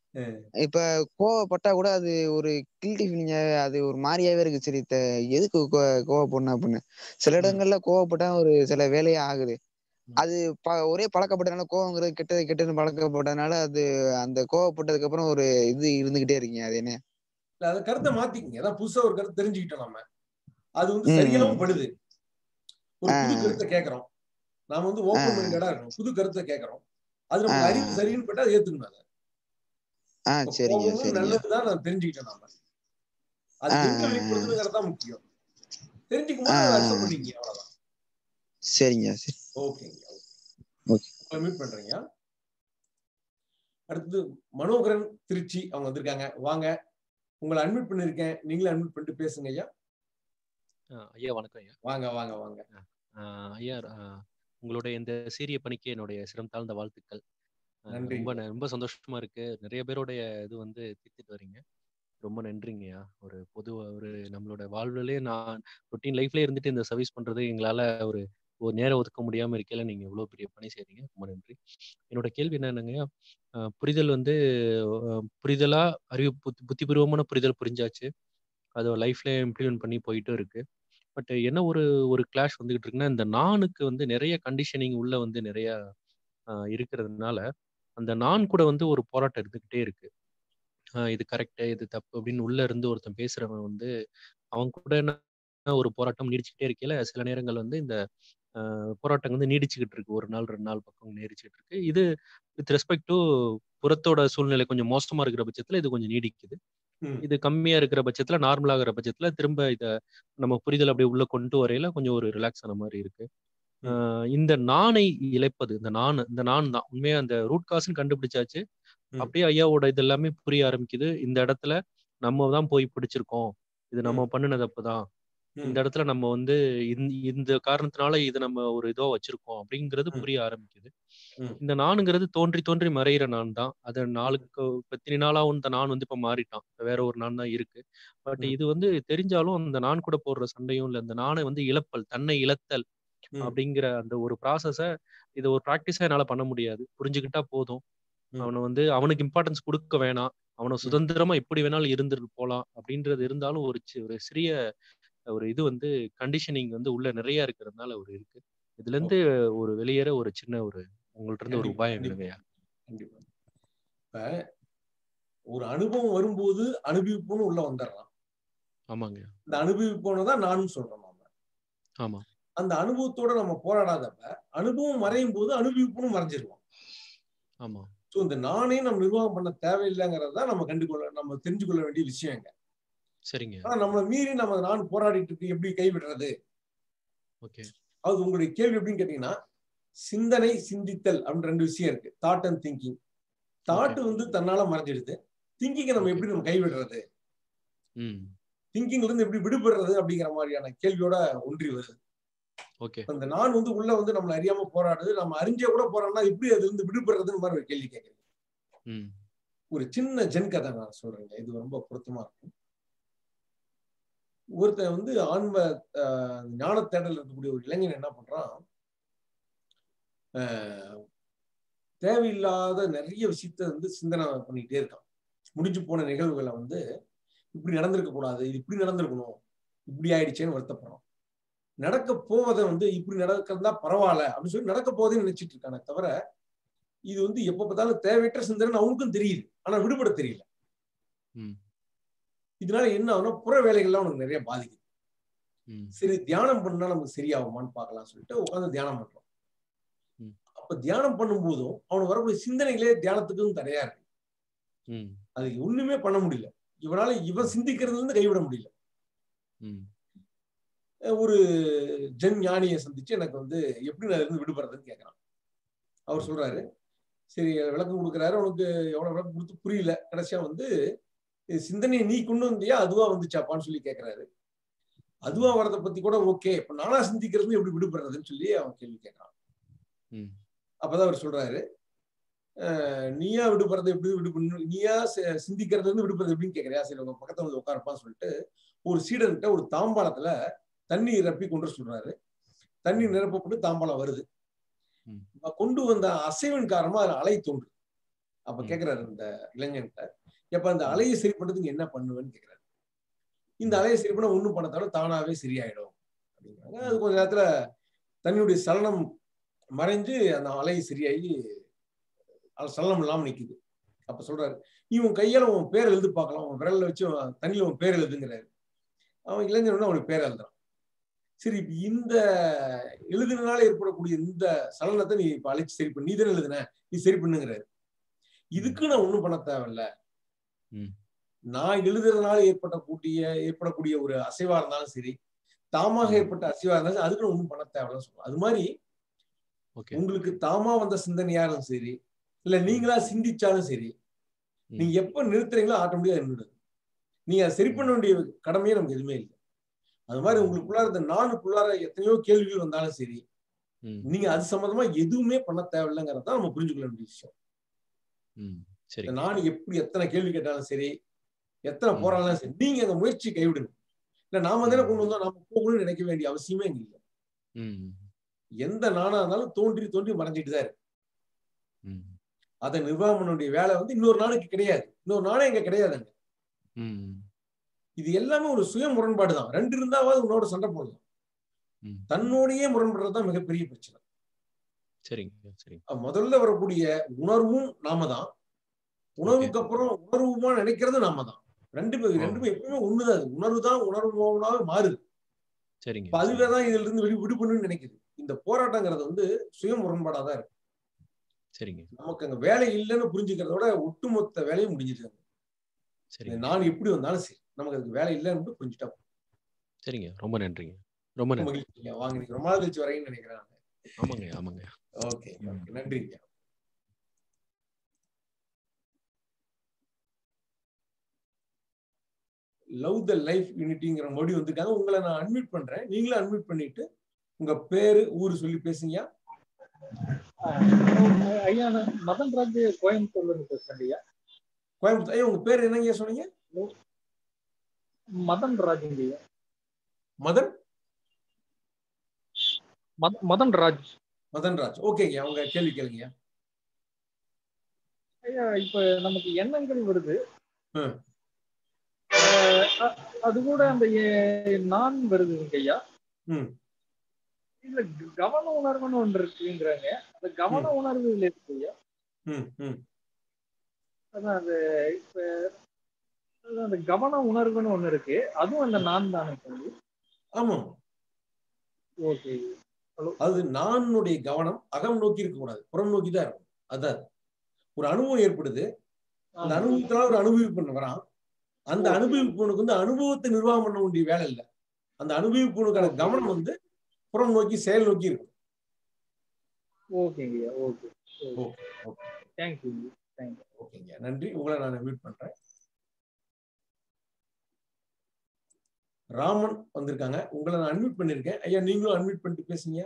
இப்ப கோவப்பட்டா கூட அது ஒரு கில்ட்டி ஃபீலிங் அது ஒரு மாதிரியாவே இருக்கு சரி த- எதுக்கு கோ- கோவப்படணும் அப்படின்னு சில இடங்கள்ல கோவப்பட்டா ஒரு சில வேலையே ஆகுது அது ப- ஒரே பழக்கப்பட்டதுனால கோவங்கிறது கெட்டது கெட்டதுன்னு பழக்கப்பட்டதுனால அது அந்த கோவப்பட்டதுக்கு அப்புறம் ஒரு இது இருந்துகிட்டே இருக்கீங்க அது என்ன இல்ல அது கருத்தை மாத்திக்கங்க அதான் புதுசா ஒரு கருத்து தெரிஞ்சுக்கிட்டோம் நம்ம அது வந்து ம், சரியாவும் ம். படுது ஒரு ஆ, புது கருத்தை கேட்கறோம் நாம வந்து ஆ, ஓப்பன் மைண்டடா இருக்கணும் புது கருத்தை கேட்கறோம் அது நமக்கு ஆ. அறிவு சரின்னு பட்டா அதை ஏத்துக்கணும் அதை ஆ இப்ப சரிங்க கோபமும் சரிங்க நல்லதுதான் நான் தெரிஞ்சுக்கிட்டேன் நாம அது ஆ, எங்க ஆ, ஆ. வெளிப்படுத்துங்கிறது தான் முக்கியம் தெரிஞ்சுக்கும் ஆ, போது அதை ஆ, அக்செப்ட் ஆ. பண்ணிக்கங்க அவ்வளவுதான் சரிங்க சரி ஓகேங்க ஓகே உங்களை மீட் பண்றீங்க அடுத்தது மனோகரன் திருச்சி அவங்க வந்திருக்காங்க வாங்க உங்களை அட்மிட் பண்ணிருக்கேன் நீங்களும் அட்மிட் பண்ணிட்டு பேசுங்க ஐயா ஆ, ஐயா வணக்கம் ஐயா வாங்க வாங்க வாங்க ஆ, ஐயா ஆ, உங்களுடைய இந்த சீரிய பணிக்கு என்னுடைய சிரம் தாழ்ந்த வாழ்த்துக்கள் ஆ, நன்றி ரொம்ப ந- ரொம்ப சந்தோஷமா இருக்கு நிறைய பேருடைய இது வந்து தீர்த்துட்டு வரீங்க ரொம்ப நன்றிங்கய்யா ஒரு பொது ஒரு நம்மளோட வாழ்வுலயே நான் ரொட்டீன் லைஃப்லயே இருந்துட்டு இந்த சர்வீஸ் பண்றது எங்களால ஒரு ஒரு நேரம் ஒதுக்க முடியாம இருக்கையில நீங்க இவ்வளவு பெரிய பணி செய்றீங்க ரொம்ப நன்றி என்னோட கேள்வி என்னன்னாங்கய்யா ஆ, புரிதல் வந்து ஆ, புரிதலா அறிவு புத்தி புத்திபூர்வமான புரிதல் புரிஞ்சாச்சு அதை லைஃப்ல இம்ப்ளிமெண்ட் பண்ணி போயிட்டும் இருக்கு பட் என்ன ஒரு ஒரு கிளாஷ் வந்துகிட்டு இருக்குன்னா இந்த நானுக்கு வந்து நிறைய கண்டிஷனிங் உள்ள வந்து நிறைய ஆஹ் இருக்கிறதுனால அந்த நான் கூட வந்து ஒரு போராட்டம் இருந்துகிட்டே இருக்கு ஆஹ் இது கரெக்டு இது தப்பு அப்படின்னு உள்ள இருந்து ஒருத்தன் பேசுறவன் வந்து அவன் கூட என்ன ஒரு போராட்டம் நீடிச்சுக்கிட்டே இருக்கையில சில நேரங்கள் வந்து இந்த ஆஹ் போராட்டம் வந்து நீடிச்சுக்கிட்டு இருக்கு ஒரு நாள் ரெண்டு நாள் பக்கம் நீடிச்சுக்கிட்டு இருக்கு இது வித் ரெஸ்பெக்ட் டு புறத்தோட சூழ்நிலை கொஞ்சம் மோசமா இருக்கிற பட்சத்துல இது கொஞ்சம் நீடிக்குது ம். இது கம்மியா இருக்கிற பட்சத்துல நார்மல் ஆகிற பட்சத்துல திரும்ப இத நம்ம புரிதல் அப்படியே உள்ள கொண்டு வரையில கொஞ்சம் ஒரு ரிலாக்ஸ் ஆன மாதிரி இருக்கு ஆஹ் இந்த நானை இழைப்பது இந்த நான் இந்த நான் தான் உண்மையா அந்த ரூட் காசுன்னு கண்டுபிடிச்சாச்சு ம். அப்படியே ஐயாவோட இது எல்லாமே புரிய ஆரம்பிக்குது இந்த இடத்துல நம்ம தான் போய் பிடிச்சிருக்கோம் இது நம்ம பண்ணின தப்பு தான் இந்த இடத்துல நம்ம வந்து இந்த இந்த காரணத்தினால இது நம்ம ஒரு இதோ வச்சிருக்கோம் அப்படிங்கிறது புரிய ஆரம்பிக்குது ம். இந்த நானுங்கிறது தோன்றி தோன்றி மறையிற நான் தான் அது நாளுக்கு பத்தினி நாளாவும் இந்த நான் வந்து இப்ப மாறிட்டான் இப்ப வேற ஒரு நான் தான் இருக்கு பட் ம். இது வந்து தெரிஞ்சாலும் அந்த நான் கூட போடுற சண்டையும் இல்ல இந்த நானை வந்து இழப்பல் தன்னை இழத்தல் ம். அப்படிங்கிற அந்த ஒரு ப்ராசஸ இது ஒரு ப்ராக்டிஸா என்னால பண்ண முடியாது புரிஞ்சுக்கிட்டா போதும் ம். அவனை வந்து அவனுக்கு இம்பார்ட்டன்ஸ் கொடுக்க வேணாம் அவனை ம். சுதந்திரமா எப்படி வேணாலும் இருந்துட்டு போலாம் அப்படின்றது இருந்தாலும் ஒரு சி- ஒரு சிறிய ஒரு இது வந்து கண்டிஷனிங் வந்து உள்ள நிறைய இருக்கிறதுனால ஒரு இருக்கு இதுல இருந்து ஒரு வெளியேற ஒரு சின்ன ஒரு உங்கள்ட்ட இருந்து ஒரு கண்டிப்பா உபாயம் கண்டிப்பா வேணுங்கய்யா கண்டிப்பா இப்ப ஒரு அனுபவம் வரும்போது அனுபவிப்புன்னு உள்ள வந்துடுறான் ஆமாங்க இந்த அனுபவிப்போன்னு தான் நானும் சொல்றோம் நாம ஆமா அந்த அனுபவத்தோட நம்ம போராடாதப்ப அனுபவம் மறையும் போது அனுபவிப்புன்னு மறைஞ்சிருவோம் ஆமா ஸோ இந்த நானே நம்ம நிர்வாகம் பண்ண தேவையில்லைங்கிறது தான் நம்ம கண்டுகொள்ள நம்ம தெரிஞ்சு கொள்ள வேண்டிய விஷயங்க சரிங்க ஆனா நம்மளை மீறி நம்ம நான் போராடிட்டு இருக்கு எப்படி கைவிடுறது ஓகே அது உங்களுடைய கேள்வி எப்படின்னு கேட்டீங்கன்னா சிந்தனை சிந்தித்தல் அப்படின்னு ரெண்டு விஷயம் இருக்கு தாட் அண்ட் திங்கிங் தாட் வந்து தன்னால மறைஞ்சிடுது திங்கிங்கை நம்ம எப்படி நம்ம கைவிடுறது ம் திங்கிங்ல இருந்து எப்படி விடுபடுறது அப்படிங்கிற மாதிரியான கேள்வியோட ஒன்றி வருது ஓகே இப்ப இந்த நான் வந்து உள்ள வந்து நம்மளை அறியாம போராடுது நம்ம அறிஞ்சே கூட போராடினா எப்படி அதுல இருந்து விடுபடுறதுன்னு மாதிரி ஒரு கேள்வி கேட்குறீங்க ம் ஒரு சின்ன ஜென் கதை நான் சொல்றேங்க இது ரொம்ப பொருத்தமா இருக்கும் ஒருத்தன் வந்து ஆன்ம ஆஹ், ஞான தேடல் இருக்கக்கூடிய ஒரு இளைஞன் என்ன பண்றான் ஆஹ், தேவையில்லாத நிறைய விஷயத்த வந்து சிந்தனை பண்ணிக்கிட்டே இருக்கான் முடிஞ்சு போன நிகழ்வுகளை வந்து இப்படி நடந்திருக்க கூடாது இது இப்படி நடந்திருக்கணும் இப்படி ஆயிடுச்சேன்னு வருத்தப்படுறான் நடக்க போவதை வந்து இப்படி நடக்கிறதா பரவாயில்ல அப்படின்னு சொல்லி நடக்க போவதையும் நினைச்சிட்டு இருக்கானே தவிர இது வந்து எப்ப பார்த்தாலும் தேவையற்ற சிந்தனை அவனுக்கும் தெரியுது ஆனா விடுபட தெரியல ம் இதனால என்ன ஆகும்னா புற வேலைகள்லாம் அவனுக்கு நிறைய பாதிக்குது ம் சரி தியானம் பண்ணா நமக்கு சரியாகுமான்னு பார்க்கலாம் சொல்லிட்டு உட்காந்து தியானம் பண்றோம் ம். அப்ப தியானம் பண்ணும்போதும் அவனுக்கு வரக்கூடிய சிந்தனைகளே தியானத்துக்கும் தடையா இருக்கு ம் அது ஒண்ணுமே பண்ண முடியல இவனால இவன் சிந்திக்கிறதுல இருந்து கைவிட முடியல ம் அஹ் ஒரு ஜென் ஞானியை சந்திச்சு எனக்கு வந்து எப்படி நான் இருந்து விடுபடுறதுன்னு கேட்கறான் அவர் சொல்றாரு சரி விளக்கம் கொடுக்குறாரு உனக்கு எவ்வளவு விளக்கம் கொடுத்து புரியல கடைசியா வந்து இது சிந்தனையை நீ கொண்டு வந்தியா அதுவா வந்துச்சாப்பான்னு சொல்லி கேட்கறாரு அதுவா வரதை பத்தி கூட ஓகே இப்ப நானா சிந்திக்கிறது எப்படி விடுபடுறதுன்னு சொல்லி அவன் கேள்வி கேட்கறான் ம் அப்பதான் அவர் சொல்றாரு அஹ் நீயா விடுபடுறது எப்படி விடுபடணும் நீயா சி- சிந்திக்கிறதுல இருந்து விடுபடுறது எப்படின்னு கேட்கறியா சரி உங்க பக்கத்துல வந்து உட்காரப்பான்னு சொல்லிட்டு ஒரு சீடன்கிட்ட ஒரு தாம்பாளத்துல தண்ணி நிரப்பி கொண்டு வர சொல்றாரு தண்ணி நிரப்பப்பட்டு தாம்பாளம் வருது ம். இப்ப கொண்டு வந்த அசைவின் காரணமா அதுல அலை தோன்றும் அப்ப ம். கேக்குறாரு இந்த இளைஞன்கிட்ட எப்ப அந்த அலையை சரி பண்றதுக்கு என்ன பண்ணுவேன்னு கேக்குறாரு இந்த அலையை சரி பண்ண ஒண்ணும் பண்ண தவிர தானாவே சரியாயிடும் அப்படிங்கிறாங்க அது கொஞ்ச நேரத்துல தண்ணியுடைய சலனம் மறைஞ்சு அந்த அலை சரியாகி அது சலனம் இல்லாம நிக்குது அப்ப சொல்றாரு நீ உன் கையால உன் பேர் எழுதி பார்க்கலாம் உன் விரல்ல வச்சு உன் தண்ணியில உன் பேர் எழுதுங்கிறாரு அவன் இளைஞன் உடனே அவனுக்கு பேர் எழுதுறான் சரி இப்ப இந்த எழுதுனால ஏற்படக்கூடிய இந்த சலனத்தை நீ இப்ப அழைச்சு சரி பண்ணு நீ தானே எழுதுன நீ சரி பண்ணுங்கிறாரு இதுக்கு நான் ஒண்ணும் பண்ண தேவையில்ல ம். நான் எழுதுறதுனால ஏற்படக்கூடிய ஏற்படக்கூடிய ஒரு அசைவா இருந்தாலும் சரி தாமாக ஏற்பட்ட அசைவா இருந்தாலும் சரி, அதுக்கு நான் ஒண்ணும் பண்ண தேவையில்ல சொல்லுவோம் அது மாதிரி ஓகே உங்களுக்கு தாமா வந்த சிந்தனையாலும் சரி இல்ல நீங்களா சிந்திச்சாலும் சரி நீங்க எப்ப நிறுத்துறீங்களோ ஆட்டோமேட்டிக்கா நின்றுடுது நீங்க அதை சரி பண்ண வேண்டிய கடமையே நமக்கு எதுவுமே இல்லை அது மாதிரி உங்களுக்குள்ளார இந்த நானுக்குள்ளார எத்தனையோ கேள்விகள் வந்தாலும் சரி ம் நீங்க அது சம்பந்தமா எதுவுமே பண்ண தேவையில்லைங்கிறத தான் நம்ம புரிஞ்சுக்கொள்ள வேண்டிய விஷயம் ம் சரி இந்த நான் எப்படி எத்தனை கேள்வி கேட்டாலும் சரி எத்தனை போராடலாம் சரி நீங்க அந்த முயற்சி கைவிடுங்க இல்ல நாம தானே கொண்டு வந்தோம் நாம போகணும்னு நினைக்க வேண்டிய அவசியமே இங்க இல்லை ம் எந்த நானா இருந்தாலும் தோன்றி தோன்றி மறைஞ்சிட்டு தான் இருக்கு ம் அதை நிர்வாகம் பண்ண வேண்டிய வேலை வந்து இன்னொரு நாளைக்கு கிடையாது இன்னொரு நாளே இங்க கிடையாதுங்க ம் இது எல்லாமே ஒரு சுய முரண்பாடு தான் ரெண்டு இருந்தாவது உன்னோட சண்டை போடலாம் ம் தன்னோடையே முரண்படுறது தான் மிகப்பெரிய பிரச்சனை சரிங்க சரிங்க அஹ் முதல்ல வரக்கூடிய உணர்வும் நாம தான் உணர்வுக்கு அப்புறம் உணர்வுமா நினைக்கிறது நாம தான் ரெண்டு பேரும் ரெண்டுமே எப்பவுமே ஒண்ணுதான் அது. உணர்வு தான் உணர்வுனாவே மாறுது சரிங்க இப்ப அதுவே தான் இதுல இருந்து வெளி விடுபடணும்னு நினைக்குது இந்த போராட்டங்கிறது வந்து சுய முரண்பாடா தான் இருக்கு சரிங்க நமக்கு அங்க வேலை இல்லைன்னு புரிஞ்சுக்கிறதோட ஒட்டுமொத்த வேலையும் முடிஞ்சிருக்காங்க சரிங்க நான் எப்படி வந்தாலும் சரி நமக்கு அதுக்கு வேலை இல்லைன்னு புரிஞ்சுட்டா போதும். சரிங்க ரொம்ப நன்றிங்க ரொம்ப நன்றி மகிழ்ச்சிங்க வாங்க நீங்க ரொம்ப நாள் கழிச்சு வரீங்கன்னு நினைக்கிறேன் ஆமாங்க ஆமாங்க ஓகே ஓகே நன்றிங்க லவ் த லைஃப் யூனிட்டிங்கிற மொழி வந்திருக்காங்க உங்களை நான் அட்மிட் பண்றேன் நீங்களும் அட்மிட் பண்ணிட்டு உங்க பேரு ஊரு சொல்லி பேசுங்க ஐயா நான் மதன் ராஜ் கோயம்புத்தூர்ல இருந்து பேசுறேன் ஐயா கோயம்புத்தூர் ஐயா உங்க பேர் என்னங்க சொன்னீங்க மதன் ராஜுங்க ஐயா மதன் மத- மதன் ராஜ் மதன் ராஜ் ஓகேங்க உங்க கேள்வி கேளுங்க ஐயா இப்ப நமக்கு எண்ணங்கள் வருது ம். அஹ் அ- அது கூட அந்த எ- நான் வருதுங்க ஐயா ம் இதுல க- கவன உணர்வுன்னு ஒன்று இருக்குங்கிறாங்க அந்த கவன உணர்வு இதுல இருக்கு ஐயா ம் ம் அதான் அந்த இப்ப அதான் அந்த கவன உணர்வுன்னு ஒண்ணு இருக்கு அதுவும் அந்த நான் தானே தம்பி ஆமா ஓகே ஹலோ அது நானுடைய கவனம் அகம் நோக்கி இருக்க கூடாது புறம் நோக்கி தான் இருக்கும் அதான் ஒரு அனுபவம் ஏற்படுது அந்த அனுபவத்தினால ஒரு அனுபவிப்பு வரான் அந்த அனுபவிப்பவனுக்கு வந்து அனுபவத்தை நிர்வாகம் பண்ண வேண்டிய வேலை இல்லை அந்த அனுபவிப்பவனுக்கான கவனம் வந்து புறம் நோக்கி செயல் நோக்கி இருக்கும் ஓகேங்க ஐயா okay okay okay thank you thank you ஓகேங்க நன்றி உங்களை நான் மீட் பண்றேன் ராமன் வந்திருக்காங்க உங்களை நான் அன்மியூட் பண்ணிருக்கேன் ஐயா நீங்களும் அன்மியூட் பண்ணிட்டு பேசுங்க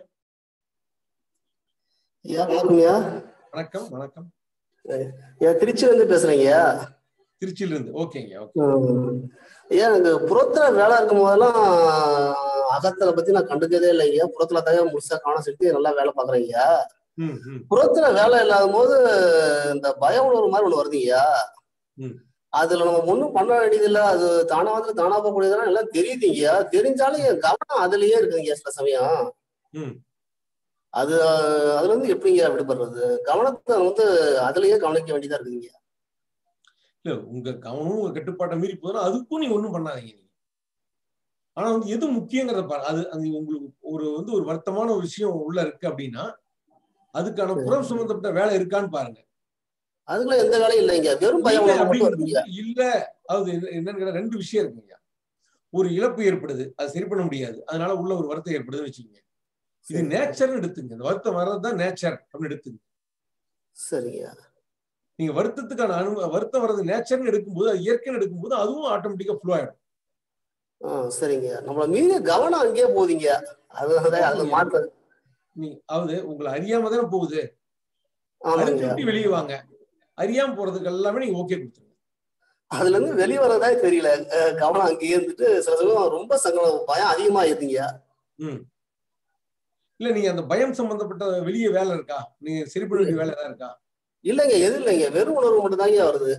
ஐயா வணக்கம்யா வணக்கம் வணக்கம் ஐயா திருச்சியில இருந்து பேசுறேங்கய்யா திருச்சியில இருந்து ஓகேங்க ஓகே ம். ஐயா எனக்கு புறத்துல வேலை இருக்கும் போதெல்லாம் அகத்துல பத்தி நான் கண்டுக்கதே இல்லைங்க புறத்துல தான் முழுசா கவனம் செலுத்தி நல்லா வேலை பாக்குறேங்கய்யா ம் ம் புறத்துல வேலை இல்லாத போது இந்த பய உணர்வு மாதிரி ஒண்ணு வருதுங்கய்யா ம் அதுல நம்ம ஒண்ணும் பண்ண வேண்டியதில்ல அது தானா வந்து தானா போகக்கூடியதெல்லாம் எல்லாம் தெரியுதுங்கய்யா தெரிஞ்சாலும் என் கவனம் அதுலயே இருக்குதுங்க சில சமயம் ம் அது அதுல இருந்து எப்படிங்க விடுபடுறது கவனத்தை வந்து அதுலயே கவனிக்க வேண்டியதா இருக்குதுங்க இல்ல உங்க கவனமும் உங்க கட்டுப்பாட்டை மீறி போதும் அதுக்கும் நீங்க ஒண்ணும் பண்ணாதீங்க நீங்க ஆனா வந்து எது முக்கியங்கிறத பாரு அது அது உங்களுக்கு ஒரு வந்து ஒரு வருத்தமான ஒரு விஷயம் உள்ள இருக்கு அப்படின்னா அதுக்கான புறம் சம்பந்தப்பட்ட வேலை இருக்கான்னு பாருங்க அதுக்குள்ள எந்த வேலையும் இல்லைங்க வெறும் பயம் இல்ல உணர்வு மட்டும் அப்படிங்கிறது வருதுங்க இல்ல அது என்ன- என்னன்னு கேட்டா ரெண்டு விஷயம் இருக்குங்க ஒரு இழப்பு ஏற்படுது அது சரி பண்ண முடியாது அதனால உள்ள ஒரு வருத்தம் ஏற்படுதுன்னு வச்சுக்கோங்க இது நேச்சர்னு எடுத்துங்க இந்த வருத்தம் வர்றதுதான் நேச்சர் அப்படின்னு எடுத்துங்க சரிங்க நீங்க வருத்தத்துக்கான அனு வருத்தம் வர்றது நேச்சர்னு எடுக்கும்போது அது இயற்கைன்னு எடுக்கும்போது அதுவும் ஆட்டோமேட்டிக்கா ஃப்ளோ ஆயிடும் ஆ சரிங்க நம்மள மீறி கவனம் அங்கேயே போகுதுங்க அதுதான் அதுல மாற்று நீ அதாவது உங்களை அறியாம தானே போகுது ஆமாங்க. அடுத்து விட்டு வெளியே வாங்க அறியாம போறதுக்கு எல்லாமே நீங்க ஓகே கொடுத்துருங்க அதுல இருந்து வெளியே வரதா தெரியல அஹ் கவனம் அங்கேயே இருந்துட்டு சில சமயம் ரொம்ப சங்கடம் பயம் அதிகமாயிருதுங்க ம் இல்ல நீங்க அந்த பயம் சம்பந்தப்பட்ட வெளியே வேலை இருக்கா நீங்க சரி பண்ண வேண்டிய வேலை ஏதாவது இருக்கா இல்லைங்க எது இல்லைங்க வெறும் உணர்வு மட்டும் தாங்க வருது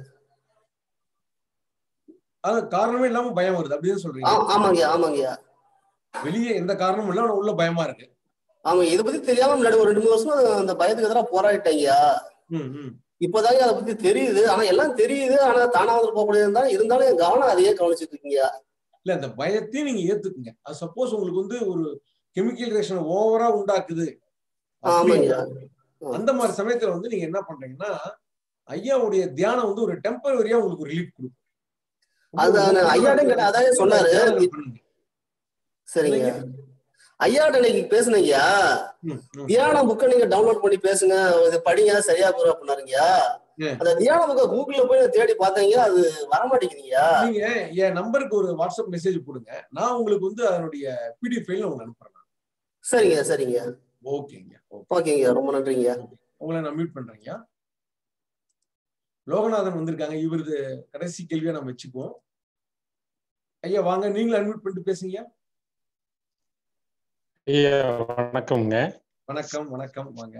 அது காரணமே இல்லாம பயம் வருது அப்படின்னு சொல்றீங்க ஆ- ஆமாங்க ஆமாங்க வெளியே எந்த காரணமும் இல்ல ஆனா உள்ள பயமா இருக்கு ஆமா இதை பத்தி தெரியாம முன்னாடி ஒரு ரெண்டு மூணு வருஷமா அந்த பயத்துக்கு எதிராக போராடிட்டேங்க ம், ம். இப்போதாங்க அதை பத்தி தெரியுது ஆனா எல்லாம் தெரியுது ஆனா தானா வந்து போகக்கூடியது இருந்தாலும் இருந்தாலும் என் கவனம் அதையே கவனிச்சிட்டு இருக்கீங்க இல்ல அந்த பயத்தையும் நீங்க ஏத்துக்குங்க அது சப்போஸ் உங்களுக்கு வந்து ஒரு கெமிக்கல் ரியாக்ஷன் ஓவரா உண்டாக்குது ஆமாங்க அப்படின்னா, அந்த மாதிரி சமயத்துல வந்து நீங்க என்ன பண்றீங்கன்னா ஐயாவுடைய தியானம் வந்து ஒரு டெம்பரரியா உங்களுக்கு ரிலீஃப் கொடுக்கும் அது நான் ஐயாட்டையும் கேட்டேன் அதான் சொன்னாரு தியானங்கள் பண்ணுங்க. சரிங்க ஐயாட்ட இன்னைக்கு பேசுனீங்கயா தியானம் புக்கை நீங்க டவுன்லோட் பண்ணி பேசுங்க இது படிங்க சரியா போயிடும் அப்படின்னாருங்க அந்த தியான புக்கை கூகுள்ல போய் நான் தேடி பார்த்தேங்க அது வரமாட்டேங்குதுங்கய்யா நீங்க என் நம்பருக்கு ஒரு வாட்ஸ்அப் மெசேஜ் போடுங்க நான் உங்களுக்கு வந்து அதனுடைய பிடிஎஃப் ஃபைல் உங்களுக்கு அனுப்புறேன் சரிங்க சரிங்க ஓகேங்க ஓகேங்க ரொம்ப நன்றிங்க உங்களை நான் மீட் பண்றேங்க லோகநாதன் வந்திருக்காங்க இவரது கடைசி கேள்வியா நம்ம வச்சுக்குவோம் ஐயா வாங்க நீங்களும் அன்மியூட் பண்ணிட்டு பேசுங்க ஐயா வணக்கம்ங்க வணக்கம் வணக்கம் வாங்க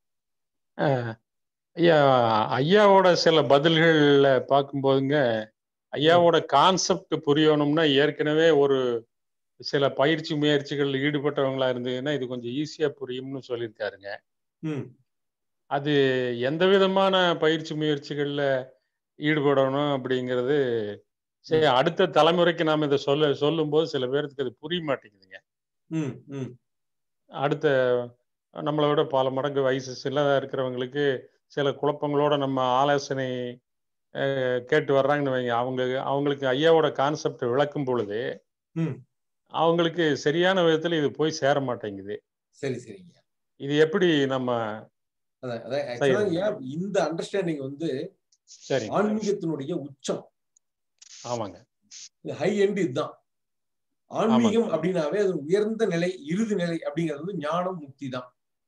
அஹ், ஐயா ஐயாவோட சில பதில்கள்ல பார்க்கும்போதுங்க ஐயாவோட கான்செப்ட் புரியணும்னா ஏற்கனவே ஒரு சில பயிற்சி முயற்சிகள் ஈடுபட்டவங்களா இருந்ததுன்னா இது கொஞ்சம் ஈஸியா புரியும்னு சொல்லியிருக்காருங்க ம் அது எந்த விதமான பயிற்சி முயற்சிகள்ல ஈடுபடணும் அப்படிங்கிறது சரி அடுத்த தலைமுறைக்கு நாம இதை சொல்ல சொல்லும்போது சில பேருக்கு அது புரிய மாட்டேங்குதுங்க ம் ம் அடுத்த நம்மளை விட பல மடங்கு வயசு சின்னதாக இருக்கிறவங்களுக்கு சில குழப்பங்களோட நம்ம ஆலோசனை அஹ், கேட்டு வர்றாங்கன்னு வைங்க அவங்க அவங்களுக்கு ஐயாவோட கான்செப்ட் விளக்கும் பொழுது ம் அவங்களுக்கு சரியான விதத்தில் இது போய் சேர மாட்டேங்குது சரி சரிங்க இது எப்படி நம்ம அதான் அதான் செய்யறது? ஆக்சுவலா இந்த அண்டர்ஸ்டாண்டிங் வந்து சரி ஆன்மீகத்தினுடைய உச்சம் ஆமாங்க ஹை எண்ட் இதுதான் ஆன்மீகம் அப்படின்னாவே அது உயர்ந்த நிலை இறுதி நிலை அப்படிங்கிறது வந்து ஞானம் முக்தி தான்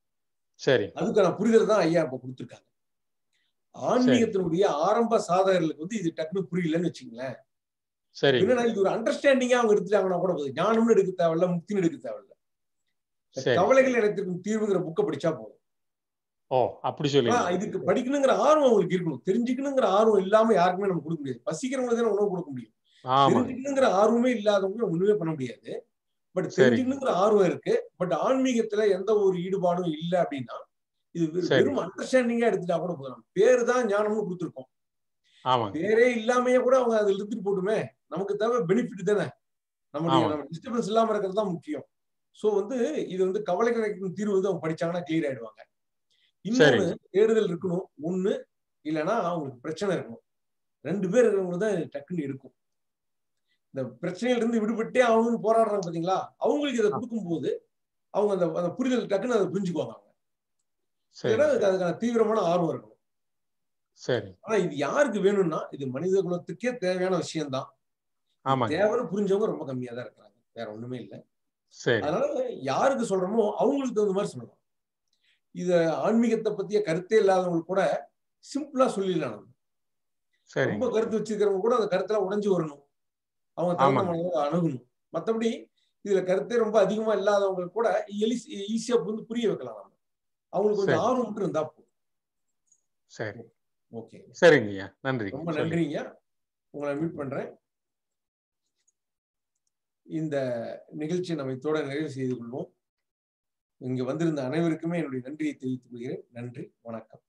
சரி அதுக்கான புரிதல் தான் ஐயா இப்ப கொடுத்துருக்காங்க ஆன்மீகத்தினுடைய ஆரம்ப சாதகர்களுக்கு வந்து இது டக்குனு புரியலன்னு வச்சுங்களேன் சரி என்னன்னா இது ஒரு அண்டர்ஸ்டாண்டிங்கா அவங்க எடுத்துட்டாங்கன்னா கூட போதும் ஞானம்னு எடுக்க தேவையில்ல முக்தின்னு எடுக்க தேவையில்ல இந்த சரி. கவலைகள் இனத்திற்கும் தீர்வுங்கிற புக்கை படிச்சா போதும் ஓ அப்படி சொல்லி ஆனா, இதுக்கு படிக்கணுங்கிற ஆர்வம் அவங்களுக்கு இருக்கணும் தெரிஞ்சுக்கணுங்கிற ஆர்வம் இல்லாம யாருக்குமே நம்ம கொடுக்க முடியாது பசிக்கிறவங்களுக்கு தான் உணவு கொடுக்க முடியும் ஆமாங்க தெரிஞ்சுக்கணுங்கிற ஆர்வமே இல்லாதவங்க ஒண்ணுமே பண்ண முடியாது பட் சரி. தெரிஞ்சுக்கணுங்கிற ஆர்வம் இருக்கு பட் ஆன்மீகத்துல எந்த ஒரு ஈடுபாடும் இல்லை அப்படின்னா இது வெறும் சரி. வெறும் அண்டர்ஸ்டாண்டிங்கா எடுத்துட்டா கூட போதும் பேரு தான் ஞானம்னு கொடுத்துருக்கோம் ஆமாங்க பேரே இல்லாமயே கூட அவங்க அதுல எடுத்துட்டு போட்டுமே நமக்கு தேவை பெனிஃபிட் தானே நம்முடைய ஆமாங்க. நம்ம டிஸ்டர்பன்ஸ் இல்லாம இருக்கிறது தான் முக்கியம் சோ வந்து இது வந்து கவலை கிடைக்கும் தீர்வு வந்து அவங்க படிச்சாங்கன்னா கிளியர் ஆயிடுவாங்க இன்னொன்னு தேடுதல் இருக்கணும் ஒண்ணு இல்லைன்னா அவங்களுக்கு பிரச்சனை இருக்கணும் ரெண்டு பேர் இருக்கிறவங்க தான் டக்குன்னு இருக்கும் இந்த பிரச்சனையில இருந்து விடுபட்டே ஆகணும்னு போராடுறாங்க பாத்தீங்களா அவங்களுக்கு இதை கொடுக்கும்போது அவங்க அந்த அந்த புரிதல் டக்குன்னு அதை புரிஞ்சுக்குவாங்க அவங்க சரி ஏன்னா அதுக்கு அதுக்கான தீவிரமான ஆர்வம் இருக்கணும் சரி ஆனா இது யாருக்கு வேணும்னா இது மனித குலத்துக்கே தேவையான விஷயம்தான் ஆமாங்க தேவைன்னு புரிஞ்சவங்க ரொம்ப கம்மியா தான் இருக்கிறாங்க வேற ஒண்ணுமே இல்லை சரி அதனால யாருக்கு சொல்றோமோ அவங்களுக்கு தகுந்த மாதிரி சொல்லலாம் இத ஆன்மீகத்தை பத்திய கருத்தே இல்லாதவங்களுக்கு கூட சிம்பிளா சொல்லிடலாம் நம்ம சரி ரொம்ப கருத்து வச்சிருக்கிறவங்க கூட அந்த கருத்துல உடைஞ்சு வரணும் அவங்க தகுந்த ஆமாங்க. மனதை அணுகணும் மத்தபடி இதுல கருத்தே ரொம்ப அதிகமா இல்லாதவங்க கூட ஈஸியா வந்து புரிய வைக்கலாம் நம்ம அவங்களுக்கு கொஞ்சம் சரி. ஆர்வம் மட்டும் இருந்தா போதும் சரி ஓகே சரிங்கய்யா நன்றி ரொம்ப நன்றிங்க உங்களை மீட் பண்றேன் இந்த நிகழ்ச்சியை நம்ம இதோட நிறைவு செய்து கொள்வோம் இங்க வந்திருந்த அனைவருக்குமே என்னுடைய நன்றியை தெரிவித்துக் கொள்கிறேன் நன்றி வணக்கம்